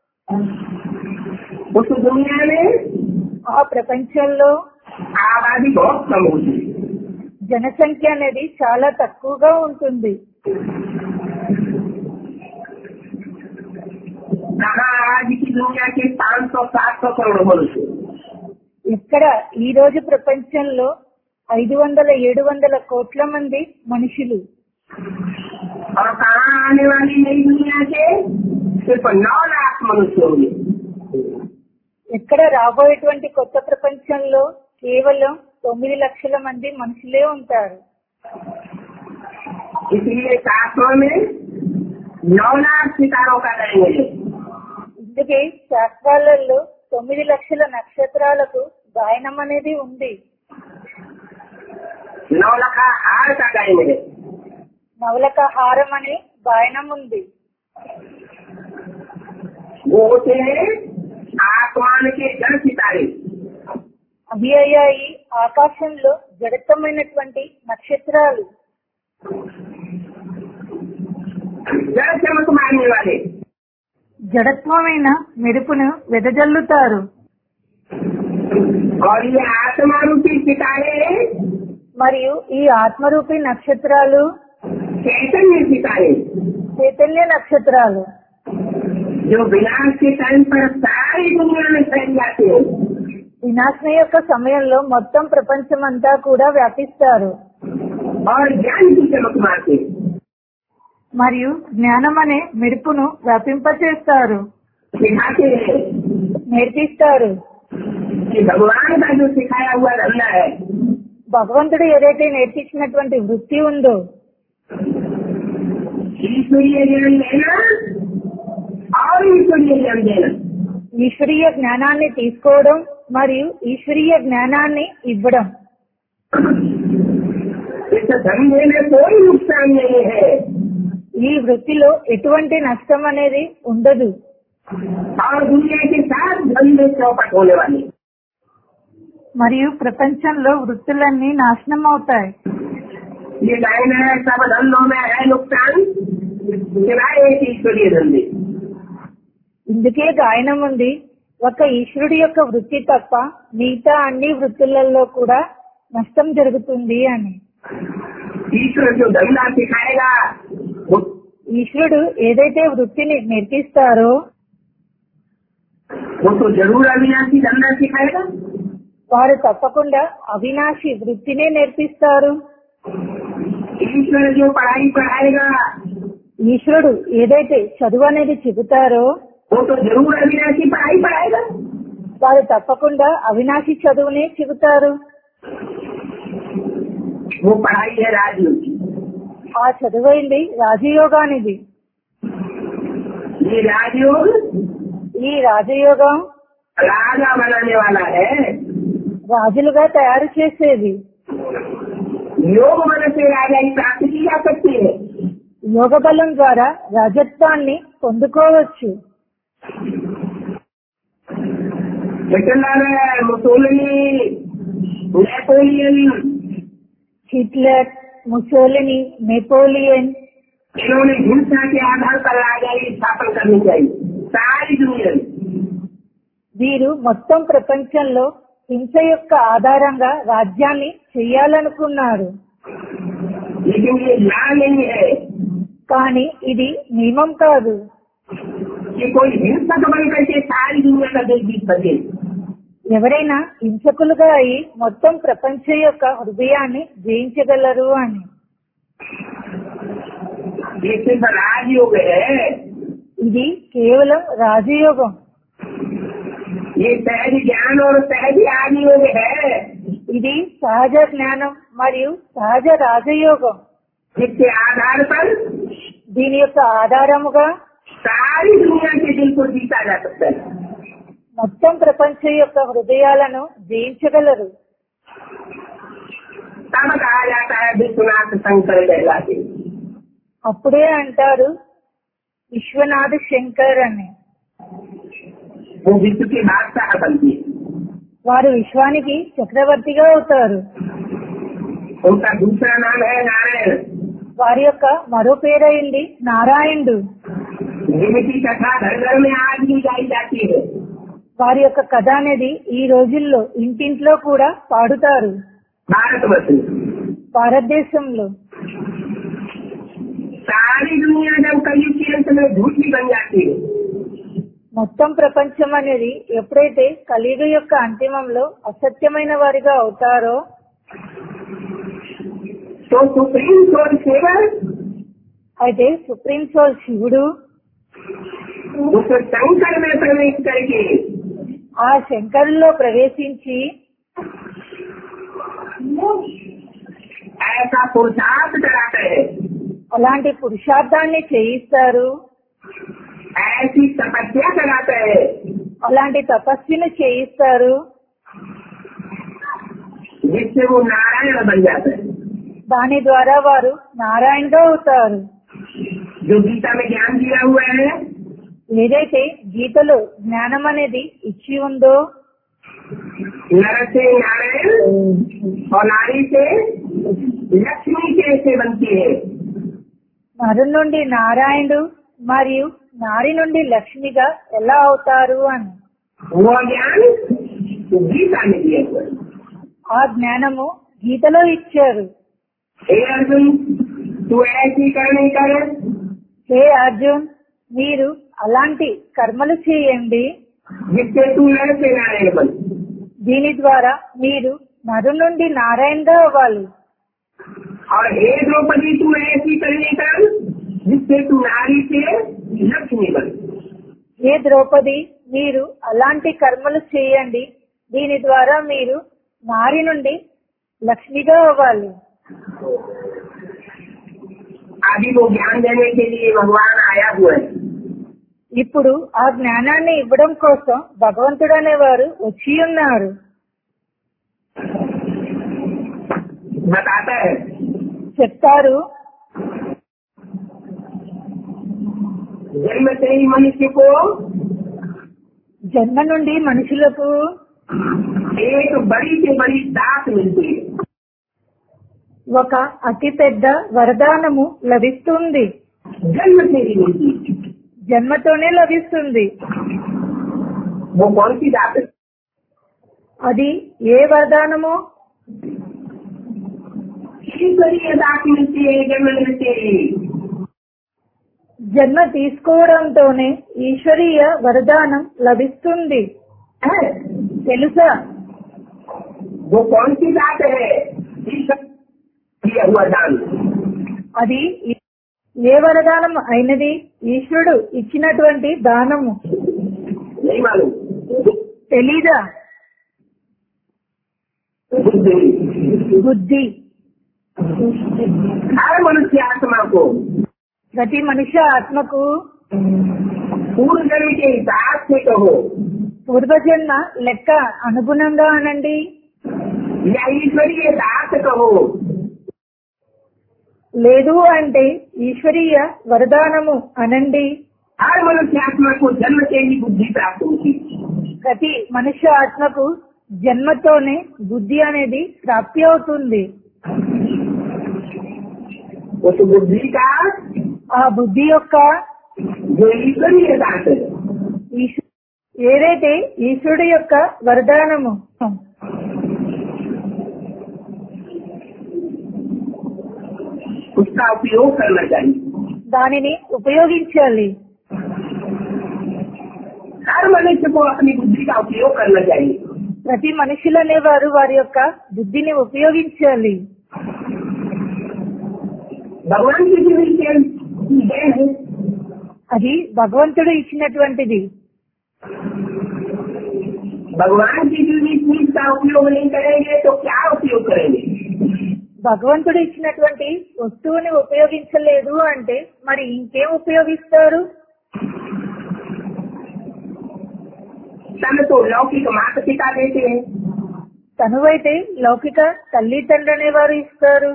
B: उस दुनिया में
A: ఆ ప్రపంచంలో
B: आबादी बहुत कम होती है
A: జనసంఖ్య అనేది చాలా తక్కువగా ఉంటుంది
B: कहा आज की दुनिया के पाँच सौ सात सौ करोड़ मनुष्य
A: ఇక్కడ ఈ రోజు ప్రపంచంలో ఐదు వందల ఏడు వందల కోట్ల మంది మనుషులు
B: और कहाँ आने वाली नई दुनिया के सिर्फ नौ लाख मनुष्य होंगे
A: ఇక్కడ రాబోయేటువంటి కొత్త ప్రపంచంలో కేవలం తొమ్మిది లక్షల మంది మనుషులే ఉంటారు
B: इसलिए शास्त्रों में नौ लाख सितारों का रहेंगे
A: ఇందుకే శాస్త్రాలలో తొమ్మిది లక్షల నక్షత్రాలకు గాయనం అనేది ఉంది
B: नौ लखा हार का गाएंगे
A: నవలక హారం అనే గాయనం ఉంది
B: वो होते हैं आसमान के जड़ सितारे
A: అవి అయ్యాయి ఆకాశంలో జడితమైనటువంటి నక్షత్రాలు
B: जड़ चमक मारने वाले
A: జడత్వమైన మెరుపును వెదజల్లుతారు
B: और ये आत्मा रूपी सितारे
A: మరియు ఈ ఆత్మరూపి నక్షత్రాలు
B: चैतन्य सितारे
A: చైతన్య నక్షత్రాలు
B: जो विनाश के टाइम पर सारी दुनिया में फैल जाते हैं
A: వినాశన యొక్క సమయంలో మొత్తం ప్రపంచమంతా కూడా వ్యాపిస్తారు
B: और ज्ञान की चमक मारते हैं
A: మరియు జ్ఞానం అనే మెరుపును వ్యాపింపచేస్తారు
B: सिखाते हैं
A: నేర్పిస్తారు
B: कि भगवान का जो सिखाया हुआ धंधा है
A: భగవంతుడు ఏదైతే నేర్పించినటువంటి వృత్తి ఉందో
B: ईश्वरीय ज्ञान लेना और ईश्वरीय ज्ञान देना
A: ఈశ్వరీయ జ్ఞానాన్ని తీసుకోవడం మరియు ఈశ్వరీయ జ్ఞానాన్ని ఇవ్వడం
B: इस धंधे में कोई नुकसान नहीं है
A: ఈ వృత్తిలో ఎటువంటి నష్టం అనేది ఉండదు
B: और दुनिया के साथ धंधे चौपट होने वाली
A: మరియు ప్రపంచంలో వృత్తులన్నీ నాశనం అవుతాయి
B: ये लाइन है सब धंधों में है नुकसान सिवाय एक ईश्वरीय धंधे
A: ఇందుకే గాయనం ఉంది ఒక ఈశ్వరుడి యొక్క వృత్తి తప్ప మిగతా అన్ని వృత్తులలో కూడా నష్టం జరుగుతుంది అని
B: ईश्वर जो धंधा सिखाएगा वो
A: ఈశ్వరుడు ఏదైతే వృత్తిని నేర్పిస్తారో
B: वो तो जरूर अविनाशी धंधा सिखाएगा
A: వారు తప్పకుండా అవినాశి వృత్తినే నేర్పిస్తారు
B: ईश्वर जो पढ़ाई पढ़ाएगा
A: ఈశ్వరుడు ఏదైతే చదువు అనేది చెబుతారో
B: वो तो जरूर अविनाशी पढ़ाई पढ़ाएगा
A: వారు తప్పకుండా అవినాశి చదువునే చెబుతారు
B: वो पढ़ाई है राजयोग की
A: ఆ చదువైంది రాజయోగానిది
B: ये राजयोग
A: ఈ రాజయోగం
B: राजा बनाने वाला है
A: రాజులుగా తయారు చేసేది
B: योग मन से राजा की प्राप्ति की जा सकती है
A: యోగ బలం ద్వారా రాజత్వాన్ని పొందుకోవచ్చు
B: Hitler Mussolini Napoleon
A: Hitler Mussolini Napoleon
B: इन्होंने हिंसा के आधार पर राजाई स्थापन करनी चाहिए सारी दुनिया में
A: వీరు మొత్తం ప్రపంచంలో హింస యొక్క ఆధారంగా రాజ్యాన్ని చేయాలనుకున్నారు
B: लेकिन ये ला नहीं है
A: కానీ ఇది నియమం కాదు
B: कि कोई हिंसक बन करके सारी दुनिया का दिल जीत सके
A: ఎవరైనా హింసకులుగా అయి మొత్తం ప్రపంచం యొక్క హృదయాన్ని జయించగలరు అని
B: ये सिर्फ राजयोग है
A: ఇది కేవలం రాజయోగం
B: ये सहज ज्ञान और सहज आदियोग है
A: ఇది సహజ జ్ఞానం మరియు సహజ రాజయోగం
B: जिसके आधार पर
A: దీని యొక్క ఆధారముగా
B: सारी दुनिया के दिल को जीता जा सकता है
A: మొత్తం ప్రపంచం యొక్క హృదయాలను జయించగలరు
B: तब कहा जाता है विश्वनाथ शंकर कहलाते
A: అప్పుడే అంటారు విశ్వనాథ్ శంకర్ అని
B: वो विश्व के बादशाह बनती है
A: వారు విశ్వానికి చక్రవర్తిగా అవుతారు
B: उनका दूसरा नाम है नारायण
A: వారి యొక్క మరో పేరైంది నారాయణుడు
B: जिनकी कथा घर घर में आज भी गाई जाती है
A: వారి యొక్క కథ అనేది ఈ రోజుల్లో ఇంటింట్లో కూడా పాడుతారు
B: भारतवर्ष में
A: భారతదేశంలో
B: सारी दुनिया जब कलयुग के अंत में झूठी बन जाती है
A: మొత్తం ప్రపంచం అనేది ఎప్పుడైతే కలియుగ యొక్క అంతిమంలో అసత్యమైన వారిగా అవుతారో
B: तो सुप्रीम कोर्ट सेवा
A: అయితే సుప్రీం సోల్ శివుడు
B: उस शंकर में प्रवेश करके
A: ఆ శంకరులో ప్రవేశించి
B: ऐसा पुरुषार्थ कराते हैं
A: అలాంటి పురుషార్థాన్ని చేయిస్తారు
B: ऐसी तपस्या कराते हैं
A: అలాంటి తపస్సుని చేయిస్తారు
B: जिससे वो नारायण बन जाते हैं
A: దాని ద్వారా వారు నారాయణగా అవుతారు
B: जो गीता में ज्ञान दिया हुआ है
A: ఏదైతే గీతలో జ్ఞానం అనేది ఇచ్చి ఉందో
B: नर से नारायण और नारी से लक्ष्मी कैसे बनती है
A: నరు నుండి నారాయణుడు మరియు నారి నుండి లక్ష్మిగా ఎలా అవుతారు అని
B: वो ज्ञान गीता में दिया हुआ है
A: ఆ జ్ఞానము గీతలో ఇచ్చారు
B: हे अर्जुन तू ऐसी करनी कर
A: హే అర్జున్ మీరు అలాంటి కర్మలు చేయండి
B: जिससे तू नर से नारायण बन
A: దీని ద్వారా మీరు నరు నుండి నారాయణగా అవ్వాలి
B: और हे द्रौपदी तू ऐसी करनी कर जिससे तू नारी से लक्ष्मी बन
A: ఏ ద్రౌపది మీరు అలాంటి కర్మలు చేయండి దీని ద్వారా మీరు నారి నుండి లక్ష్మిగా అవ్వాలి
B: आदि को ज्ञान देने के लिए भगवान आया हुआ है
A: ఇప్పుడు ఆ జ్ఞానాన్ని ఇవ్వడం కోసం భగవంతుడు అనేవారు వచ్చి ఉన్నారు
B: बताता है
A: చెప్తారు
B: जन्म से ही मनुष्य को
A: జన్మ నుండి మనుషులకు
B: एक बड़ी से बड़ी दात मिलती है
A: ఒక అతి పెద్ద వరదానము లభిస్తుంది
B: जन्म से ही मिलती है
A: జన్మతోనే లభిస్తుంది
B: वो कौन सी दात है
A: అది ఏ వరదానమో
B: ईश्वरीय दात मिलती है जन्म मिलती है
A: జన్మ తీసుకోవడంతోనే ఈశ్వరీయ వరదానం లభిస్తుంది
B: है?
A: తెలుసా
B: वो कौन सी दात है ईश्वर दिया हुआ दान
A: అది ఏ వరదానం అయినది ఈశ్వరుడు ఇచ్చినటువంటి దానము
B: नहीं मालूम
A: తెలీదా
B: बुद्धि
A: బుద్ధి
B: हर मनुष्य आत्मा को
A: ప్రతి మనుష్య ఆత్మకు
B: पूर्व जन्म के हिसाब से कहो
A: పూర్వజన్మ లెక్క అనుగుణంగా అనండి
B: या ईश्वरीय दात कहो
A: లేదు అంటే ఈశ్వరీయ వరదానము అనండి
B: हर मनुष्य आत्मा को जन्म से ही बुद्धि प्राप्त होती है
A: ప్రతి మనుష్య ఆత్మకు జన్మతోనే బుద్ధి అనేది ప్రాప్తి అవుతుంది
B: उस बुद्धि का
A: ఆ బుద్ధి యొక్క
B: जो ईश्वरीय दास है
A: ఈశ్వ- ఏదైతే ఈశ్వరుడు యొక్క వరదానము
B: उसका उपयोग करना चाहिए
A: దానిని ఉపయోగించాలి
B: हर मनुष्य को अपनी बुद्धि का उपयोग करना चाहिए
A: ప్రతి మనుషులు అనేవారు వారి యొక్క బుద్ధిని ఉపయోగించాలి
B: भगवान की भी विषय देन है
A: అది భగవంతుడు ఇచ్చినటువంటిది
B: भगवान की जो भी चीज का उपयोग नहीं करेंगे तो क्या उपयोग करेंगे
A: భగవంతుడు ఇచ్చినటువంటి వస్తువుని ఉపయోగించలేదు అంటే మరి ఇంకేం ఉపయోగిస్తారు
B: तन तो लौकिक माता पिता देते हैं
A: తనువైతే లౌకిక తల్లి తండ్రి అనేవారు ఇస్తారు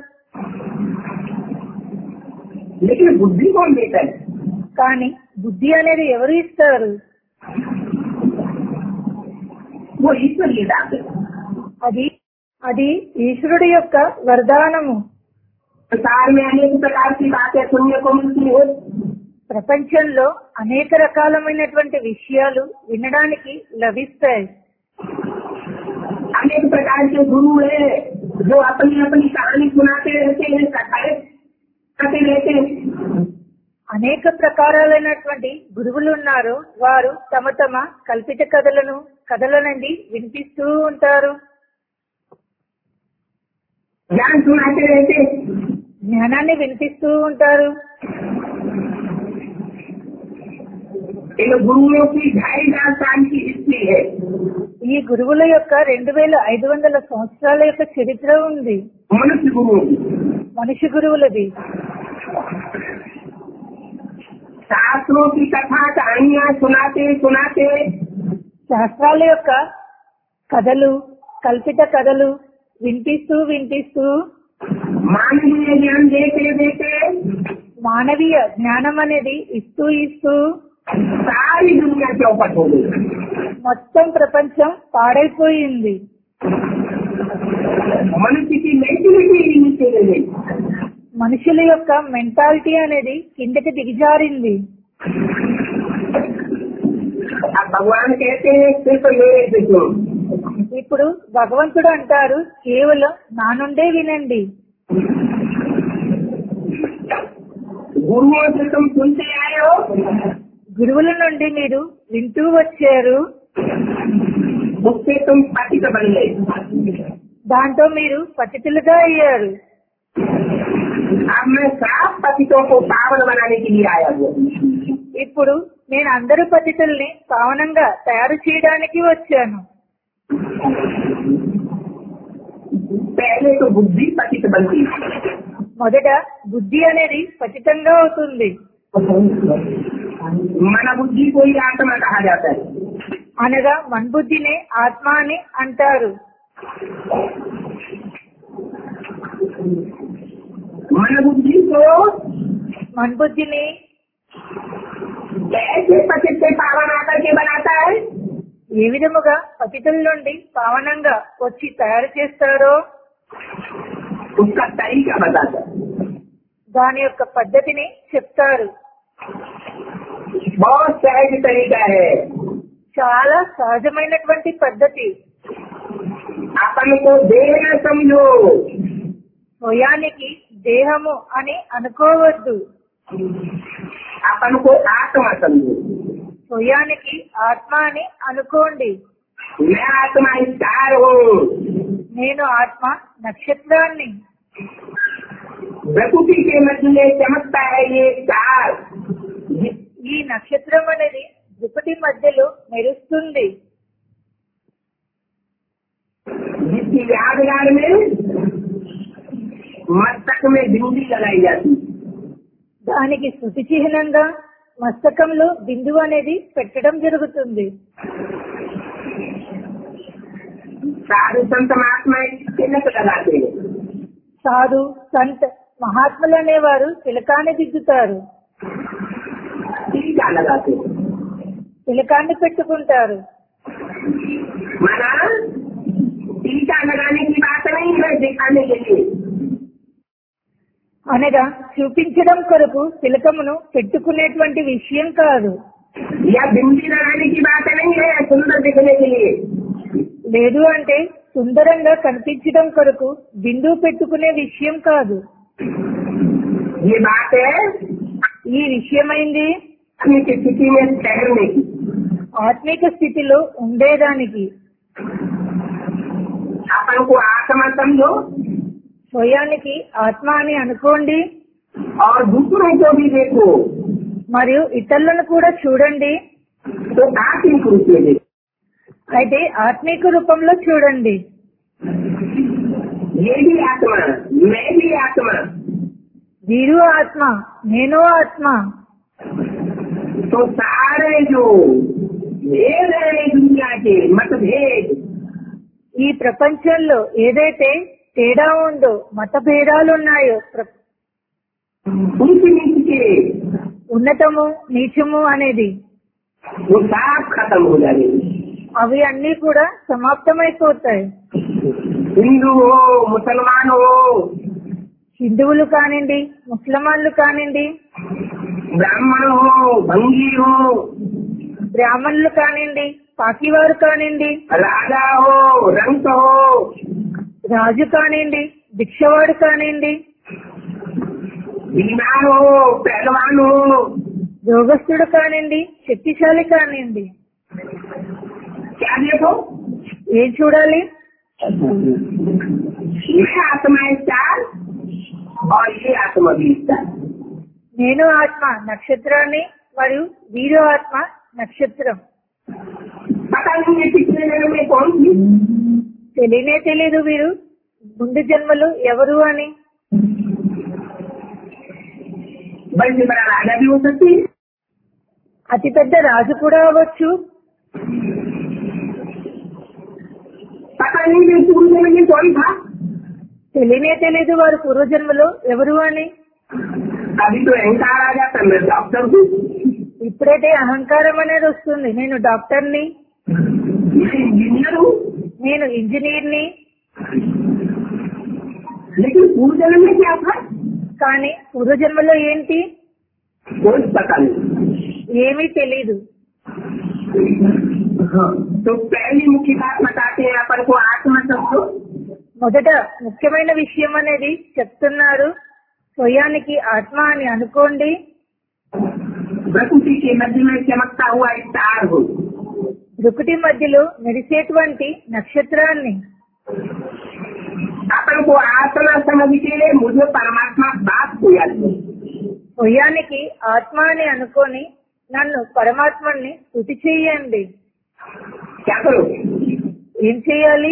B: लेकिन बुद्धि कौन देता है
A: కానీ బుద్ధి అనేది ఎవరు ఇస్తారు
B: वो ईश्वरीय दास है
A: అది అది ఈశ్వరుడు యొక్క వరదానము
B: संसार में अनेक प्रकार की बातें सुनने को मिलती है
A: ప్రపంచంలో అనేక రకాలమైనటువంటి విషయాలు వినడానికి లభిస్తాయి
B: अनेक प्रकार के गुरु हैं जो अपनी अपनी कहानी सुनाते रहते हैं कथाएं करते रहते हैं
A: అనేక ప్రకారాలైనటువంటి గురువులు ఉన్నారు వారు తమ తమ కల్పిత కథలను కథలనండి వినిపిస్తూ ఉంటారు
B: ज्ञान सुनाते रहते हैं
A: జ్ఞానాన్ని వినిపిస్తూ ఉంటారు
B: इन गुरुओं की ढाई हजार साल की हिस्ट्री है
A: ఈ గురువుల యొక్క రెండు వేల ఐదు వందల సంవత్సరాల యొక్క చరిత్ర ఉంది
B: मनुष्य गुरुओं की
A: మనిషి గురువులది
B: शास्त्रों की कथा कहानियां सुनाते सुनाते
A: శాస్త్రాల యొక్క కథలు కల్పిత కథలు వినిపిస్తూ వినిపిస్తూ
B: मानवीय ज्ञान देते देते
A: మానవీయ జ్ఞానం అనేది ఇస్తూ ఇస్తూ
B: सारी दुनिया चौपट हो गई
A: మొత్తం ప్రపంచం పాడైపోయింది
B: मनुष्य की मेंटिलिटी नीचे गिर गई
A: మనుషుల యొక్క మెంటాలిటీ అనేది కిందకి దిగజారింది
B: अब भगवान कहते हैं सिर्फ मेरे से सुनो
A: ఇప్పుడు భగవంతుడు అంటారు కేవలం నా నుండే వినండి
B: गुरुओं से तुम सुनते आए हो
A: గురువుల నుండి మీరు వింటూ వచ్చారు
B: उससे तुम पतित बन गए
A: దాంతో మీరు పతితులుగా అయ్యారు
B: अब मैं सात पतितों को पावन बनाने के लिए आया हूँ
A: ఇప్పుడు నేను అందరు పతితుల్ని పావనంగా తయారు చేయడానికి వచ్చాను
B: पहले तो बुद्धि पतित बनती है
A: మొదట బుద్ధి అనేది పతితంగా అవుతుంది
B: मन बुद्धि को ही आत्मा कहा जाता है
A: అనగా మన్బుద్ధినే ఆత్మ అని అంటారు
B: मन बुद्धि को
A: మన్బుద్ధిని
B: कैसे पतित से पावन आकर के बनाता है
A: ఏ విధముగా పతితుల నుండి పావనంగా వచ్చి తయారు చేస్తారో
B: उसका तरीका बताता है
A: దాని యొక్క పద్ధతిని చెప్తారు
B: बहुत सहज तरीका है
A: చాలా సహజమైనటువంటి పద్ధతి
B: अपन को देह न समझो
A: స్వయానికి దేహము అని అనుకోవద్దు
B: अपन को आत्मा समझो
A: స్వయానికి ఆత్మ అని అనుకోండి
B: मैं आत्मा स्टार हूँ
A: నేను ఆత్మ నక్షత్రాన్ని
B: प्रकृति के मध्य में चमकता है ये स्टार
A: ఈ నక్షత్రం అనేది దుపటి మధ్యలో మెరుస్తుంది
B: जिसकी यादगार में मस्तक में बिंदी लगाई जाती है
A: దానికి శృతి చిహ్నంగా మస్తకంలో బిందువు అనేది పెట్టడం జరుగుతుంది
B: साधु संत महात्मा तिलक लगाते हैं
A: సాధు సంత్ మహాత్ములు అనేవారు తిలకాన్ని దిద్దుతారు
B: टीका लगाते हैं
A: తిలకాన్ని పెట్టుకుంటారు
B: माना टीका लगाने की बात नहीं है दिखाने के लिए
A: అనగా చూపించడం కొరకు తిలకమును పెట్టుకునేటువంటి విషయం కాదు
B: या बिंदी लगाने की बात नहीं है सुंदर दिखने के लिए
A: లేదు అంటే సుందరంగా కనిపించడం కొరకు బిందువు పెట్టుకునే విషయం కాదు
B: ये बात है
A: ఈ విషయమైంది
B: अपनी की स्थिति में ठहरने की
A: ఆత్మిక స్థితిలో ఉండేదానికి
B: अपन को आत्मा समझो
A: స్వయానికి ఆత్మ అని అనుకోండి
B: और दूसरों को भी देखो
A: మరియు ఇతరులను కూడా చూడండి
B: तो आत्मिक रूप में देखो
A: అయితే ఆత్మిక రూపంలో చూడండి
B: ये भी आत्मा मैं भी आत्मा
A: వీరు ఆత్మ నేను ఆత్మ
B: तो सारे जो भेद है दुनिया के मतभेद
A: ఈ ప్రపంచంలో ఏదైతే తేడా ఉందో మత భేదాలు ఉన్నాయో ప్ర-
B: ऊंच नीच के
A: ఉన్నతము నీచము అనేది
B: वो साफ खत्म हो जाएंगे
A: అవి అన్ని కూడా సమాప్తమైపోతాయి
B: हिंदू हो मुसलमान हो
A: హిందువులు కానివ్వండి ముస్లిమాన్లు కానివ్వండి
B: ब्राह्मण हो भंगी हो
A: బ్రాహ్మణులు కానివ్వండి పాకివారు కానివ్వండి
B: राजा हो रंक हो
A: రాజు కానివ్వండి భిక్షవాడు కానివ్వండి
B: बीमार हो पहलवान हो
A: రోగస్తుడు కానివ్వండి శక్తిశాలి కానివ్వండి
B: क्या देखो
A: ఏం చూడాలి
B: ये आत्मा स्टार और ये आत्मा भी स्टार
A: నేను ఆత్మ నక్షత్రాన్ని మరియు వీరు ఆత్మ నక్షత్రం
B: पता नहीं ये पिछले जन्म में कौन थी
A: తెలియనే తెలియదు వీరు ముందు జన్మలు ఎవరు అని
B: बल्कि बड़ा राजा भी हो सकती है
A: అతిపెద్ద రాజు కూడా అవ్వచ్చు
B: पता नहीं ये पूर्व जन्म में कौन था
A: తెలియనే తెలియదు వారు పూర్వజన్మలో ఎవరు అని
B: अभी तो अहंकार आ जाता मैं डॉक्टर हूँ
A: ఇప్పుడైతే అహంకారం అనేది వస్తుంది నేను డాక్టర్ని
B: मैं इंजीनियर हूँ
A: నేను ఇంజనీర్ని
B: लेकिन पूर्व जन्म में क्या था
A: కానీ పూర్వజన్మలో ఏంటి
B: कोई पता नहीं
A: ఏమీ తెలీదు
B: तो पहली मुख्य बात बताते हैं अपन को आत्मा समझो
A: మొదట ముఖ్యమైన విషయం అనేది చెప్తున్నారు స్వయానికి ఆత్మ అని అనుకోండి
B: प्रकृति के मध्य में चमकता हुआ स्टार हो
A: రుకుటి మధ్యలో మెరిసేటువంటి నక్షత్రాన్ని
B: अपन को आत्मा समझ के मुझे परमात्मा बात को याद करो।
A: స్వయానికి ఆత్మ అని అనుకొని నన్ను పరమాత్మని స్థుతి చేయండి
B: क्या करो
A: ఏం చేయాలి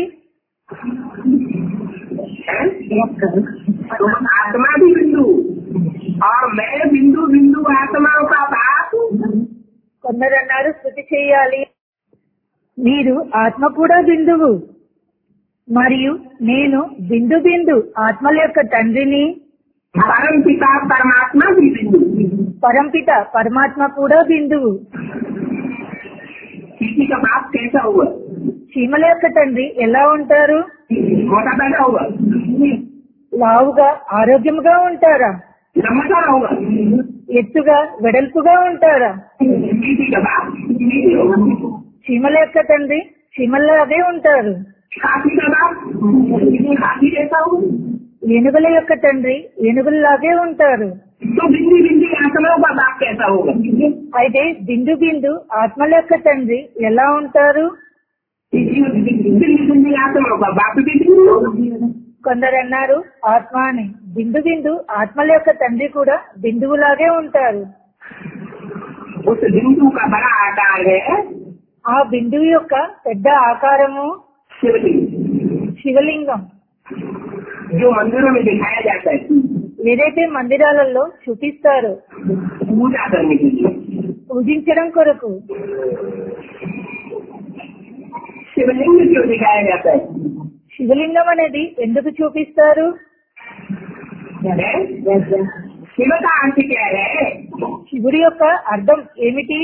B: हैं? तुम आत्मा भी बिंदु और मैं बिंदु बिंदु आत्माओं का बाप
A: కొందరు అన్నారు స్థుతి చేయాలి మీరు ఆత్మ కూడా బిందువు మరియు నేను బిందు బిందు ఆత్మల యొక్క తండ్రిని
B: परम पिता परमात्मा भी बिंदु
A: పరంపిత పరమాత్మ కూడా బిందువు
B: किसी का बाप कैसा हुआ
A: చీమల యొక్క తండ్రి ఎలా ఉంటారు
B: मोटा पैदा हुआ
A: లావుగా ఆరోగ్యముగా ఉంటారా
B: लंबा चौड़ा होगा
A: ఎత్తుగా వెడల్పుగా ఉంటారా
B: किसी का बाप नीचे होगा
A: చీమల యొక్క తండ్రి చీమల్లాగే ఉంటారు
B: खांसी का बाप खांसी जैसा होगा
A: ఏనుగుల యొక్క తండ్రి ఏనుగుల్లాగే ఉంటారు
B: तो बिंदी बिंदी आत्माओं का बाप कैसा होगा
A: అయితే బిందు బిందు ఆత్మల యొక్క తండ్రి ఎలా ఉంటారు
B: बिंदी बिंदी आत्माओं का बाप भी बिंदु होगा
A: కొందరు అన్నారు ఆత్మ అని బిందు బిందు ఆత్మల యొక్క తండ్రి కూడా బిందువులాగే ఉంటారు
B: उस बिंदु का बड़ा आकार है
A: ఆ బిందువు యొక్క పెద్ద ఆకారము
B: शिवलिंग
A: శివలింగం
B: जो मंदिरों में दिखाया जाता है
A: ఏదైతే మందిరాలలో చూపిస్తారో
B: पूजा करने के लिए
A: పూజించడం కొరకు
B: शिवलिंग क्यों दिखाया जाता है
A: శివలింగం అనేది ఎందుకు చూపిస్తారు
B: है? शिव का अर्थ क्या है
A: శివుడి యొక్క అర్థం ఏమిటి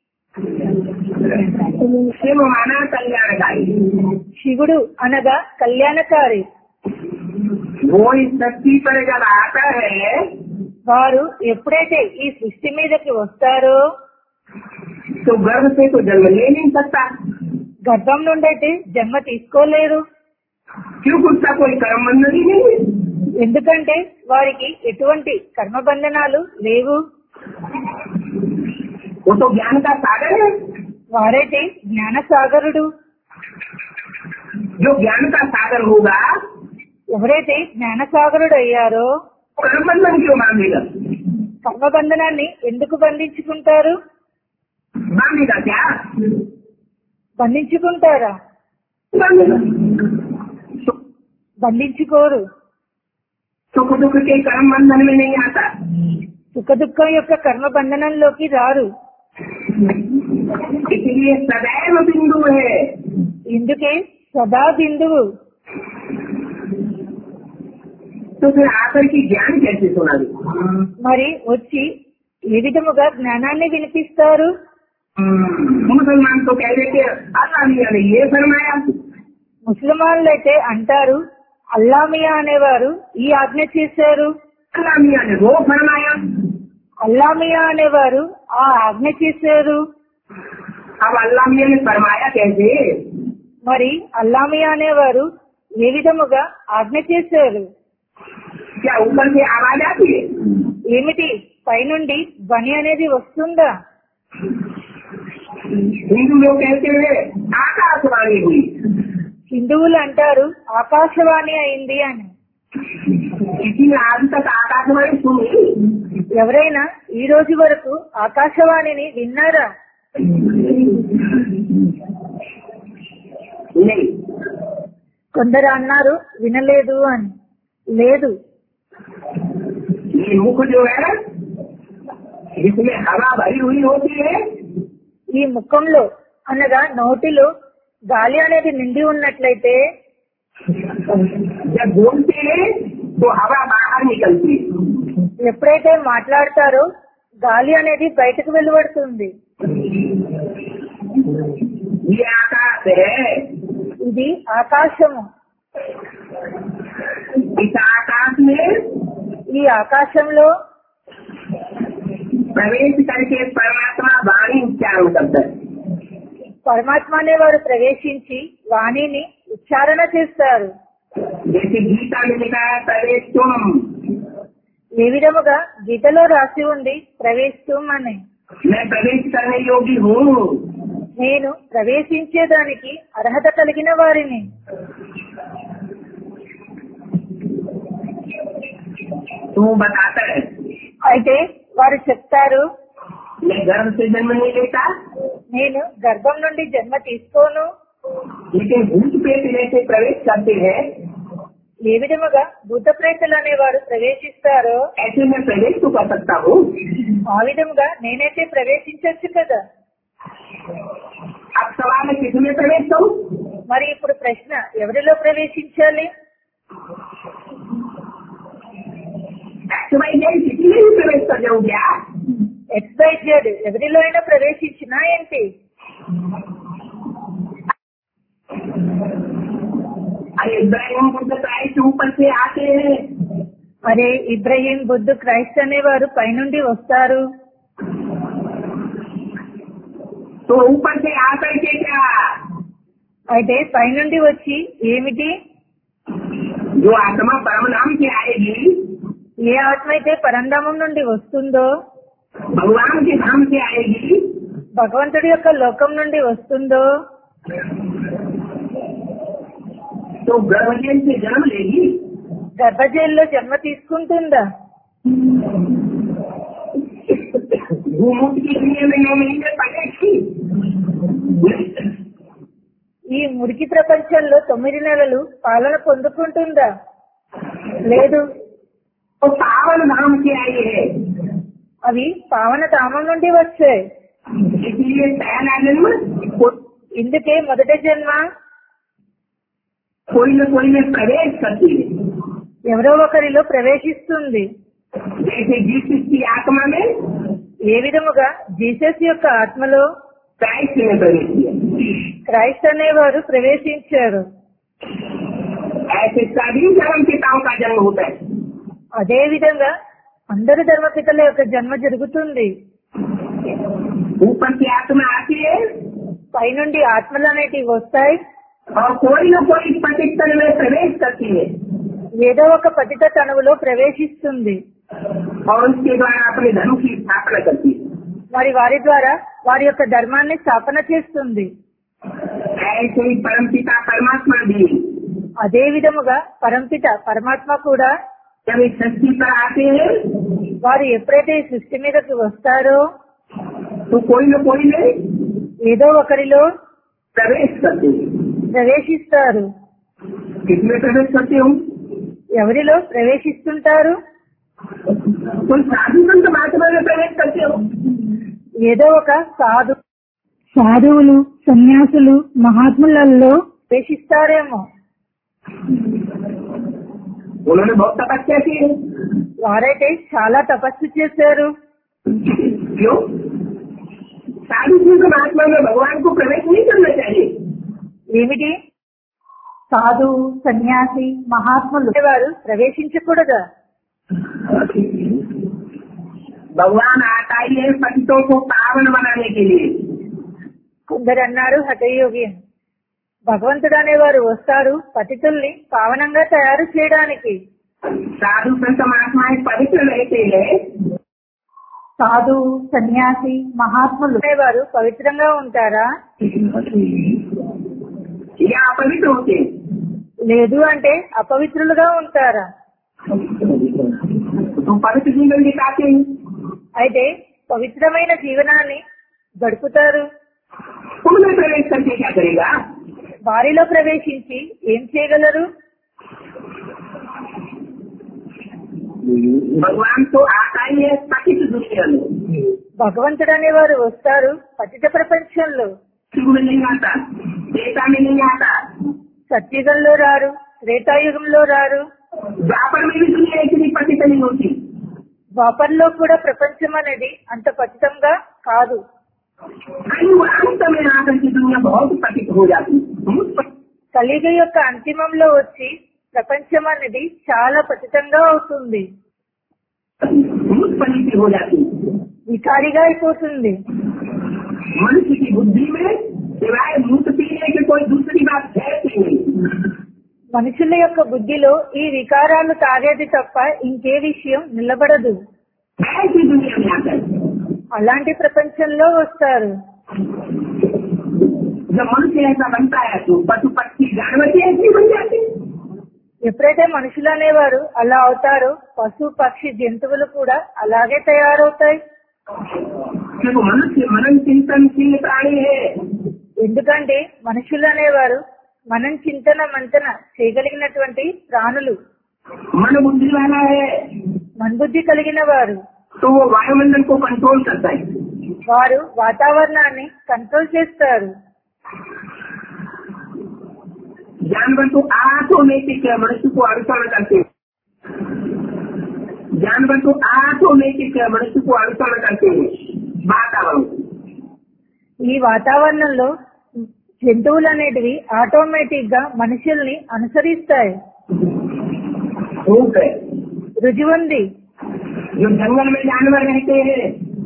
B: शिव माना कल्याणकारी
A: శివుడు అనగా కళ్యాణకారి
B: वो इस धरती पर जब आता है
A: వారు ఎప్పుడైతే ఈ సృష్టి మీదకి వస్తారో
B: तो गर्भ से तो जन्म ले नहीं सकता
A: గర్భం నుండి అయితే జన్మ తీసుకోలేరు
B: क्योंकि उसका कोई कर्म बंधन ही नहीं है
A: ఎందుకంటే వారికి ఎటువంటి కర్మబంధనాలు లేవు
B: वो तो ज्ञान का सागर है
A: వారైతే జ్ఞాన సాగరుడు
B: जो ज्ञान का सागर होगा
A: ఎవరైతే జ్ఞాన సాగరుడు అయ్యారో
B: कर्म बंधन क्यों मांगेगा
A: కర్మబంధనాన్ని ఎందుకు బంధించుకుంటారు
B: मांगेगा क्या
A: బంధించుకుంటారా
B: मांगेगा सु-
A: బంధించుకోరు
B: सुख दुख के कर्म बंधन में नहीं आता
A: సుఖ దుఃఖం యొక్క కర్మ బంధనంలోకి రారు
B: इसलिए सदैव बिंदु है
A: ఇందుకే సదా బిందువు
B: तो फिर आकर की ज्ञान कैसे सुना दे
A: మరి వచ్చి ఏ విధముగా జ్ఞానాన్ని వినిపిస్తారు
B: मुसलमान तो कह देते अल्लाह मियाँ ने ये फरमाया
A: ముస్లిమాన్లు అయితే అంటారు అల్లామియా అనేవారు ఈ ఆజ్ఞ చేశారు
B: अल्लाह मियाँ ने वो फरमाया
A: అల్లామియా అనేవారు ఆ ఆజ్ఞ చేశారు
B: अब अल्लाह मियाँ ने फरमाया कैसे
A: మరి అల్లామియా అనేవారు ఏ విధముగా ఆజ్ఞ చేశారు
B: क्या ऊपर से आवाज आती है
A: ఏమిటి పైనుండి ధ్వని అనేది వస్తుందా
B: हिंदू लोग कहते हैं आकाशवाणी हुई
A: హిందువులు అంటారు ఆకాశవాణి అయింది అని
B: किसी ने आज तक आकाशवाणी सुनी
A: ఎవరైనా ఈ రోజు వరకు ఆకాశవాణిని విన్నారా
B: नहीं
A: కొందరు అన్నారు వినలేదు అని లేదు
B: ये मुख जो है जिसमें हवा भरी हुई होती है
A: ఈ ముఖంలో అనగా నోటిలో గాలి అనేది నిండి ఉన్నట్లయితే
B: जब बोलते हैं तो हवा बाहर निकलती है
A: ఎప్పుడైతే మాట్లాడతారో గాలి అనేది బయటకు వెలువడుతుంది
B: ये आकाश है
A: ఇది ఆకాశము
B: इस आकाश में
A: ఈ ఆకాశంలో
B: प्रवेश करके परमात्मा वाणी उच्चारण करता है
A: పరమాత్మ అనేవారు ప్రవేశించి వాణిని ఉచ్చారణ చేస్తారు
B: जैसे गीता में लिखा है प्रवेश तुम
A: ఏ విధముగా గీతలో రాసి ఉంది ప్రవేశం అని
B: मैं प्रवेश करने योगी हूँ
A: నేను ప్రవేశించేదానికి అర్హత కలిగిన వారిని
B: तो वो बताता है
A: అయితే వారు చెప్తారు
B: मैं गर्भ से जन्म नहीं लेता
A: నేను గర్భం నుండి జన్మ తీసుకోను
B: लेकिन भूत पेट जैसे प्रवेश करते हैं
A: ఏ విధముగా భూత ప్రేతలు అనేవారు ప్రవేశిస్తారో
B: ऐसे मैं प्रवेश तो कर सकता हूँ
A: ఆ విధముగా నేనైతే ప్రవేశించొచ్చు కదా
B: अब सवाल है किसमें प्रवेश करूँ
A: మరి ఇప్పుడు ప్రశ్న ఎవరిలో ప్రవేశించాలి
B: एक्स वाई जेड किसी में भी प्रवेश कर जाऊँ क्या
A: ఎక్స్ బై జెడ్ ఎవరిలో అయినా ప్రవేశించినా ఏంటి
B: अरे इब्राहिम बुद्ध क्राइस्ट ऊपर से आते हैं
A: మరి ఇబ్రహీం బుద్ధు క్రైస్ట్ అనేవారు పైనుండి వస్తారు
B: तो ऊपर से आकर के क्या
A: అయితే పైనుండి వచ్చి ఏమిటి
B: जो आत्मा परम नाम से आएगी
A: ఏ ఆత్మ అయితే పరంధామం నుండి వస్తుందో
B: भगवान के धाम से आएगी
A: భగవంతుడి యొక్క లోకం నుండి వస్తుందో
B: तो गर्भजन से जन्म लेगी
A: గర్భజైల్లో జన్మ తీసుకుంటుందా
B: भूमुख की दुनिया में नौ महीने पड़ेगी
A: ఈ మురికి ప్రపంచంలో తొమ్మిది నెలలు పాలన పొందుకుంటుందా లేదు
B: तो पावन धाम से आई है
A: అవి పావన ధామం నుండి వచ్చాయి
B: इसलिए पहला जन्म को-
A: ఇందుకే మొదటి జన్మ
B: कोई न कोई में प्रवेश करती है
A: ఎవరో ఒకరిలో ప్రవేశిస్తుంది
B: जैसे जीसस की आत्मा में
A: ఏ విధముగా జీసస్ యొక్క ఆత్మలో
B: क्राइस्ट में प्रवेश किया
A: క్రైస్ట్ అనేవారు ప్రవేశించారు
B: ऐसे सभी धर्म पिताओं का जन्म होता है
A: అదే విధంగా అందరి ధర్మపితల యొక్క జన్మ జరుగుతుంది
B: ऊपर की आत्मा आती है
A: పైనుండి ఆత్మలు అనేటివి వస్తాయి
B: और कोई न कोई प्रतिष्ठन में प्रवेश करती है
A: ఏదో ఒక పతిత తనువులో ప్రవేశిస్తుంది
B: और उसके द्वारा अपने धर्म की स्थापना करती है
A: మరి వారి ద్వారా వారి యొక్క ధర్మాన్ని స్థాపన చేస్తుంది
B: ऐसे ही परम पिता परमात्मा भी
A: అదే విధముగా పరంపిత పరమాత్మ కూడా
B: जब इस सृष्टि पर आते हैं
A: వారు ఎప్పుడైతే ఈ సృష్టి మీదకి వస్తారో
B: तो कोई न कोई में
A: ఏదో ఒకరిలో
B: प्रवेश करते हैं
A: ప్రవేశిస్తారు
B: किसमें प्रवेश करते हो
A: ఎవరిలో ప్రవేశిస్తుంటారు
B: कोई साधु संत महात्मा में प्रवेश करते हो
A: ఏదో ఒక సాధు సాధువులు సన్యాసులు మహాత్ములలో ప్రవేశిస్తారేమో
B: उन्होंने बहुत तपस्या की है
A: వారైతే చాలా తపస్సు చేశారు
B: क्यों साधु संत महात्मा में भगवान को प्रवेश नहीं करना चाहिए
A: ఏమిటి సాధువు సన్యాసి మహాత్ములు వారు ప్రవేశించకూడదా
B: भगवान आता ही है पतितों को पावन बनाने के लिए
A: కొందరు అన్నారు హఠయోగి అని భగవంతుడు అనేవారు వస్తారు పతితుల్ని పావనంగా తయారు చేయడానికి
B: साधु संत महात्माएं पवित्र रहते हैं
A: సాధువు సన్యాసి మహాత్ములు అనేవారు పవిత్రంగా ఉంటారా
B: या अपवित्र होते हैं
A: లేదు అంటే అపవిత్రులుగా ఉంటారా
B: तो पवित्र जीवन दिखाते हैं
A: అయితే పవిత్రమైన జీవనాన్ని గడుపుతారు
B: उनमें प्रवेश करके क्या करेगा
A: వారిలో ప్రవేశించి ఏం చేయగలరు
B: भगवान तो आता ही है पतित दुनिया में
A: భగవంతుడు అనేవారు వస్తారు పతిత ప్రపంచంలో
B: शिव में नहीं आता देवता में नहीं आता
A: సత్యుగంలో రారు త్రేతాయుగంలో రారు
B: द्वापर में भी दुनिया इतनी पतित नहीं होती
A: ద్వాపర్లో కూడా ప్రపంచం అనేది అంత పతితంగా కాదు
B: कलयुग अंत में आकर की दुनिया बहुत पतित हो जाती है
A: కలియుగ యొక్క అంతిమంలో వచ్చి ప్రపంచం అనేది చాలా పతితంగా అవుతుంది
B: पतित हो जाती है
A: వికారిగా అయిపోతుంది
B: मनुष्य की बुद्धि में सिवाय मूत पीने की कोई दूसरी बात है ही नहीं
A: మనుషుల యొక్క బుద్ధిలో ఈ వికారాలు తాగేది తప్ప ఇంకే విషయం నిలబడదు
B: ऐसी दुनिया में आकर
A: అలాంటి ప్రపంచంలో వస్తారు
B: जब मनुष्य ऐसा बनता है तो पशु पक्षी जानवर भी ऐसे ही बन जाते हैं
A: ఎప్పుడైతే మనుషులు అనేవారు అలా అవుతారో పశు పక్షి జంతువులు కూడా అలాగే తయారవుతాయి
B: क्योंकि मनुष्य मनन चिंतनशील प्राणी है
A: ఎందుకంటే మనుషులు అనేవారు మనం చింతన మంతన చేయగలిగినటువంటి ప్రాణులు
B: मन बुद्धि वाला है
A: మన్బుద్ధి కలిగిన వారు
B: तो वो वायुमंडल को कंट्रोल करता है
A: వారు వాతావరణాన్ని కంట్రోల్ చేస్తారు
B: जानवर तो ऑटोमेटिक है मनुष्य को अनुसरण करते हैं जानवर तो ऑटोमेटिक है मनुष्य को अनुसरण करते हैं वातावरण
A: ఈ వాతావరణంలో జంతువులు అనేటివి ఆటోమేటిక్ గా మనుషుల్ని అనుసరిస్తాయి
B: धूप है
A: రుజువుంది
B: जो जंगल में जानवर रहते हैं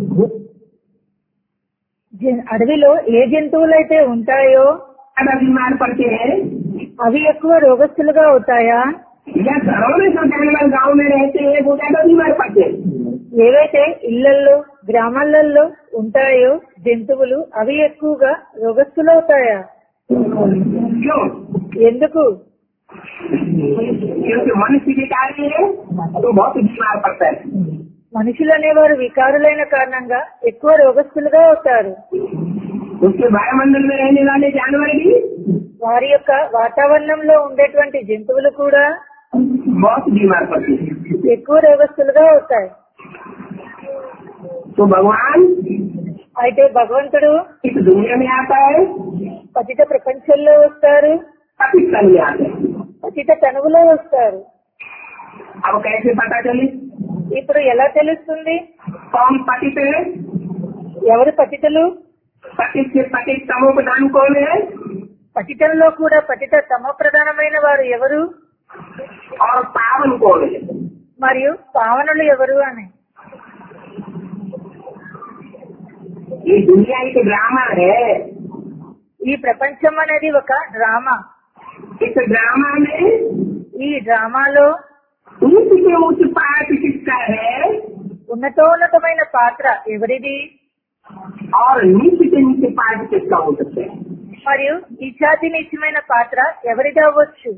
A: జ- అడవిలో ఏ జంతువులైతే ఉంటాయో
B: ज्यादा बीमार पड़ते हैं
A: అవి ఎక్కువ రోగస్తులుగా అవుతాయా
B: या घरों में जो जानवर गाँव में रहते हैं वो ज्यादा बीमार पड़ते हैं
A: ఏవైతే ఇళ్లల్లో గ్రామాలలో ఉంటాయో జంతువులు అవి ఎక్కువగా రోగస్తులవుతాయా
B: क्यों
A: ఎందుకు
B: क्योंकि मनुष्य के कार्य है तो बहुत बीमार पड़ता है
A: మనుషులు అనేవారు వికారులైన కారణంగా ఎక్కువ రోగస్తులుగా అవుతారు
B: उसके वायुमंडल में रहने वाले जानवर भी
A: వారి యొక్క వాతావరణంలో ఉండేటువంటి జంతువులు కూడా
B: बहुत बीमार पड़ते हैं
A: ఎక్కువ రోగస్తులుగా అవుతాయి
B: तो भगवान
A: అయితే భగవంతుడు
B: इस दुनिया में आता है
A: పతిత ప్రపంచంలో వస్తారు
B: पाकिस्तान में आते हैं
A: పతిత తనువులో వస్తారు
B: अब कैसे पता चले
A: ఇప్పుడు ఎలా తెలుస్తుంది
B: कौन पतित है
A: ఎవరు పతితలు
B: पतित से पतित तमो प्रधान कौन है
A: పతితంలో కూడా పతిత తమ ప్రధానమైన వారు ఎవరు
B: और पावन कौन है
A: మరియు పావనులు ఎవరు అని
B: ये दुनिया एक ड्रामा है
A: ఈ ప్రపంచం అనేది ఒక డ్రామా
B: इस ड्रामा में
A: ఈ డ్రామాలో
B: ऊंच से ऊंच पाठ किसका है
A: ఉన్నతోన్నతమైన పాత్ర ఎవరిది
B: और नीचे से नीचे पाठ किसका हो सकता है
A: మరియు ఇచ్చాతి నిత్యమైన పాత్ర ఎవరిది అవ్వచ్చు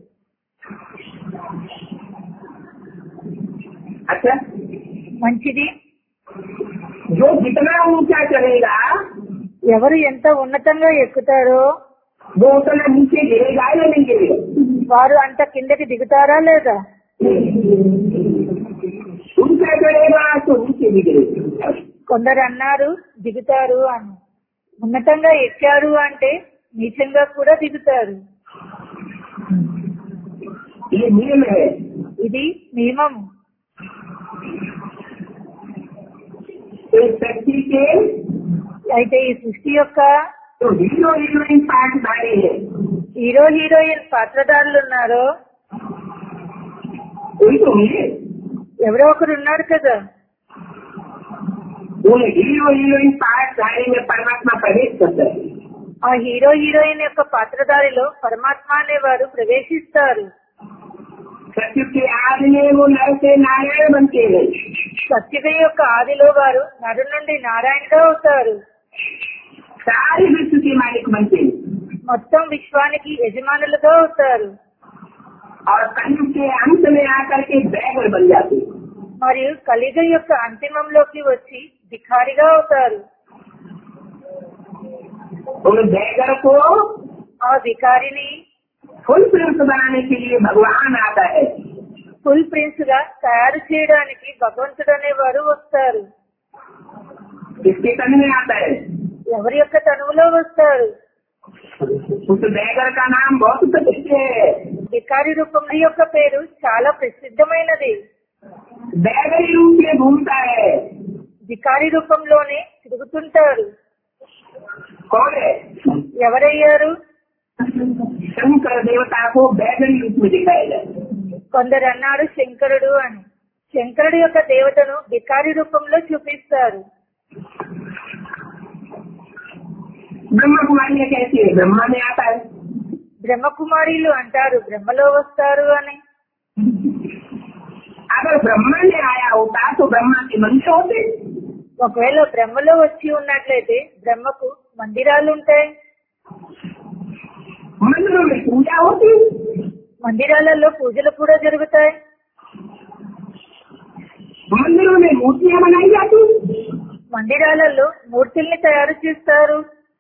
B: अच्छा
A: మంచిది
B: जो जितना ऊंचा चलेगा
A: ఎవరు ఎంత ఉన్నతంగా ఎక్కుతారో
B: वो उतना नीचे गिरेगा या नहीं गिरेगा
A: వారు అంత కిందకి దిగుతారా లేదా
B: ऊंचा चलेगा तो नीचे भी गिरेगा
A: కొందరు అన్నారు దిగుతారు అని ఉన్నతంగా ఎక్కారు అంటే నీచంగా కూడా దిగుతారు
B: ये नियम है
A: ఇది నియమం
B: इस व्यक्ति के
A: అయితే ఈ సృష్టి యొక్క
B: जो हीरो हीरोइन पाठधारी है
A: హీరో హీరోయిన్ పాత్రధారులు ఉన్నారో
B: कोई तो मिले
A: ఎవరో ఒకరు ఉన్నారు కదా
B: उन हीरो हीरोइन पाठधारी में परमात्मा प्रवेश करता है
A: ఆ హీరో హీరోయిన్ యొక్క పాత్రధారిలో పరమాత్మ అనేవారు ప్రవేశిస్తారు
B: सत्य के आदि में वो नर से नारायण बनते हैं
A: సత్యుగ యొక్క ఆదిలో వారు నరు నుండి నారాయణగా అవుతారు
B: सारे विश्व के मालिक बनते हैं
A: మొత్తం విశ్వానికి యజమానులుగా అవుతారు
B: और कलयुग के अंत में आकर के बैगर बन जाते हैं
A: మరియు కలిగ యొక్క అంతిమంలోకి వచ్చి భిఖారిగా అవుతారు
B: उन बैगर को
A: ఆ భిఖారిని
B: फुल प्रिंस बनाने के लिए भगवान आता है
A: ఫుల్ ప్రిన్స్ గా తయారు చేయడానికి భగవంతుడు అనేవారు వస్తారు
B: किसके तन में आता है
A: ఎవరి యొక్క తనువులో వస్తారు
B: उस बैगर का नाम बहुत प्रसिद्ध है
A: భిఖారి రూపం యొక్క పేరు చాలా ప్రసిద్ధమైనది
B: बैगरी रूप में घूमता है
A: భిఖారి రూపంలోనే తిరుగుతుంటారు
B: कौन है
A: ఎవరయ్యారు
B: शंकर देवता को बैगरी रूप में दिखाया जाए
A: కొందరు అన్నారు శంకరుడు అని శంకరుడు యొక్క దేవతను భిఖారి రూపంలో చూపిస్తారు
B: ब्रह्म कुमारी में कैसे है ब्रह्मा में आता है
A: బ్రహ్మకుమారీలు అంటారు బ్రహ్మలో వస్తారు అని
B: अगर ब्रह्मा में आया होता तो ब्रह्मा के मंदिर होते
A: ఒకవేళ బ్రహ్మలో వచ్చి ఉన్నట్లయితే బ్రహ్మకు మందిరాలు ఉంటాయి
B: मंदिरों में पूजा होती
A: మందిరాలలో పూజలు కూడా జరుగుతాయి
B: मंदिरों में मूर्तियां बनाई जाती
A: మందిరాలలో మూర్తుల్ని తయారు చేస్తారు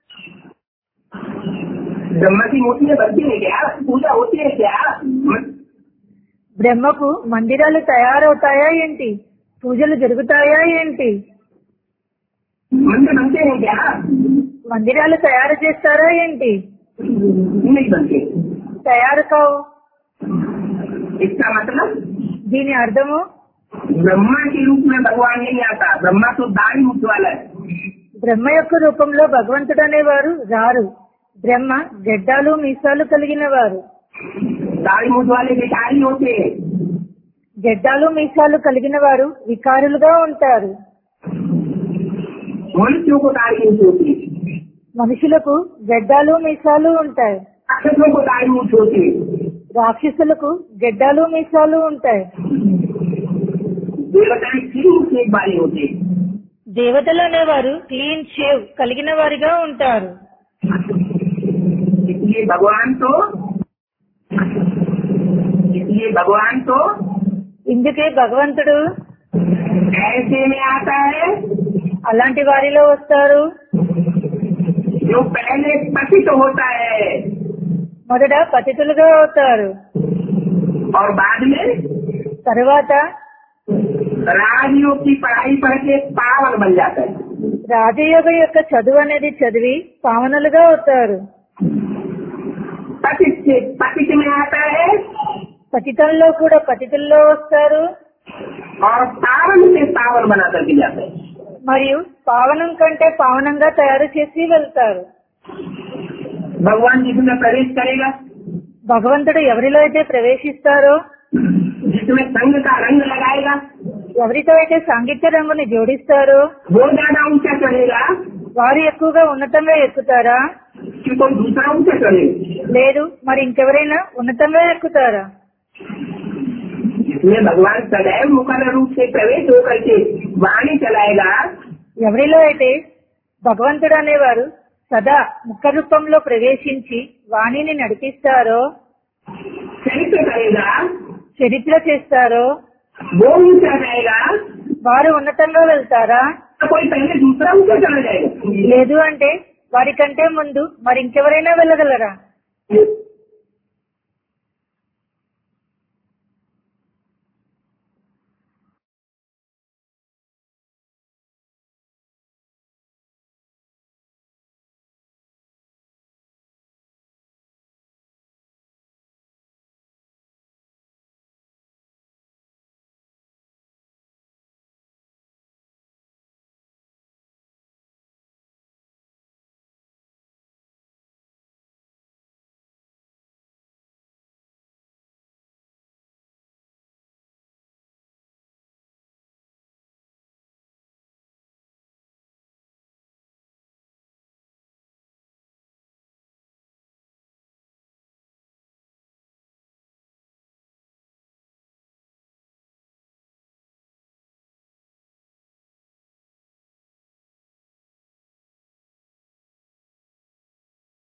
B: ब्रह्मा की मूर्तियां बनती है क्या पूजा होती है क्या
A: బ్రహ్మకు మందిరాలు తయారవుతాయా ఏంటి పూజలు జరుగుతాయా ఏంటి
B: मंदिर बनते हैं क्या
A: మందిరాలు తయారు చేస్తారా ఏంటి
B: नहीं बनते
A: తయారు కావు
B: इसका मतलब
A: దీని అర్థము
B: ब्रह्मा के रूप में भगवान नहीं आता ब्रह्मा तो दाढ़ी मुख वाला है
A: బ్రహ్మ యొక్క రూపంలో భగవంతుడు అనేవారు రారు బ్రహ్మ గెడ్డాలు మీసాలు కలిగిన వారు
B: दाढ़ी मुख वाले भिखारी होते हैं
A: గెడ్డాలు మీసాలు కలిగిన వారు వికారులుగా ఉంటారు
B: मनुष्यों को दाढ़ी मुख होती है
A: మనుషులకు గెడ్డాలు మీసాలు ఉంటాయి
B: राक्षसों को दाढ़ी मुख होती है
A: రాక్షసులకు గెడ్డాలు మీసాలు ఉంటాయి
B: देवताएं की मुख एक वाले होते हैं
A: దేవతలు అనేవారు క్లీన్ షేవ్ కలిగిన వారిగా ఉంటారు
B: इसलिए भगवान तो इसलिए भगवान तो
A: ఇందుకే భగవంతుడు
B: ऐसे में आता है
A: అలాంటి వారిలో వస్తారు
B: जो पहले पतित होता है
A: మొదట పతితులుగా అవుతారు
B: और बाद में
A: తరువాత
B: राजयोग की पढ़ाई पढ़ के पावन बन जाता है
A: రాజయోగ యొక్క చదువు అనేది చదివి పావనులుగా అవుతారు
B: पतित से पतित में आता है
A: పతితంలో కూడా పతితుల్లో వస్తారు
B: और पावन से पावन बना करके जाता है
A: మరియు పావనం కంటే పావనంగా తయారు చేసి వెళ్తారు
B: भगवान जिसमें प्रवेश करेगा
A: భగవంతుడు ఎవరిలో అయితే ప్రవేశిస్తారో
B: जिसमें संग का रंग लगाएगा
A: ఎవరితో అయితే సాంగిత్య రంగుని జోడిస్తారో
B: वो ज्यादा ऊंचा चढ़ेगा
A: వారు ఎక్కువగా ఉన్నతంగా ఎక్కుతారా
B: कि कोई दूसरा ऊंचा चढ़ेगा
A: లేదు మరి ఇంకెవరైనా ఉన్నతంగా ఎక్కుతారా
B: जिसमें भगवान सदैव मुखर रूप से प्रवेश होकर के वाणी चलाएगा
A: ఎవరిలో అయితే భగవంతుడు అనేవారు సదా ముఖ రూపంలో ప్రవేశించి వాణిని నడిపిస్తారో
B: चरित्र करेगा
A: చరిత్ర చేస్తారో
B: वो ऊंचा जाएगा
A: వారు ఉన్నతంగా వెళ్తారా
B: तो कोई पहले दूसरा ऊंचा चला जाएगा
A: లేదు అంటే వారి కంటే ముందు మరి ఇంకెవరైనా వెళ్ళగలరా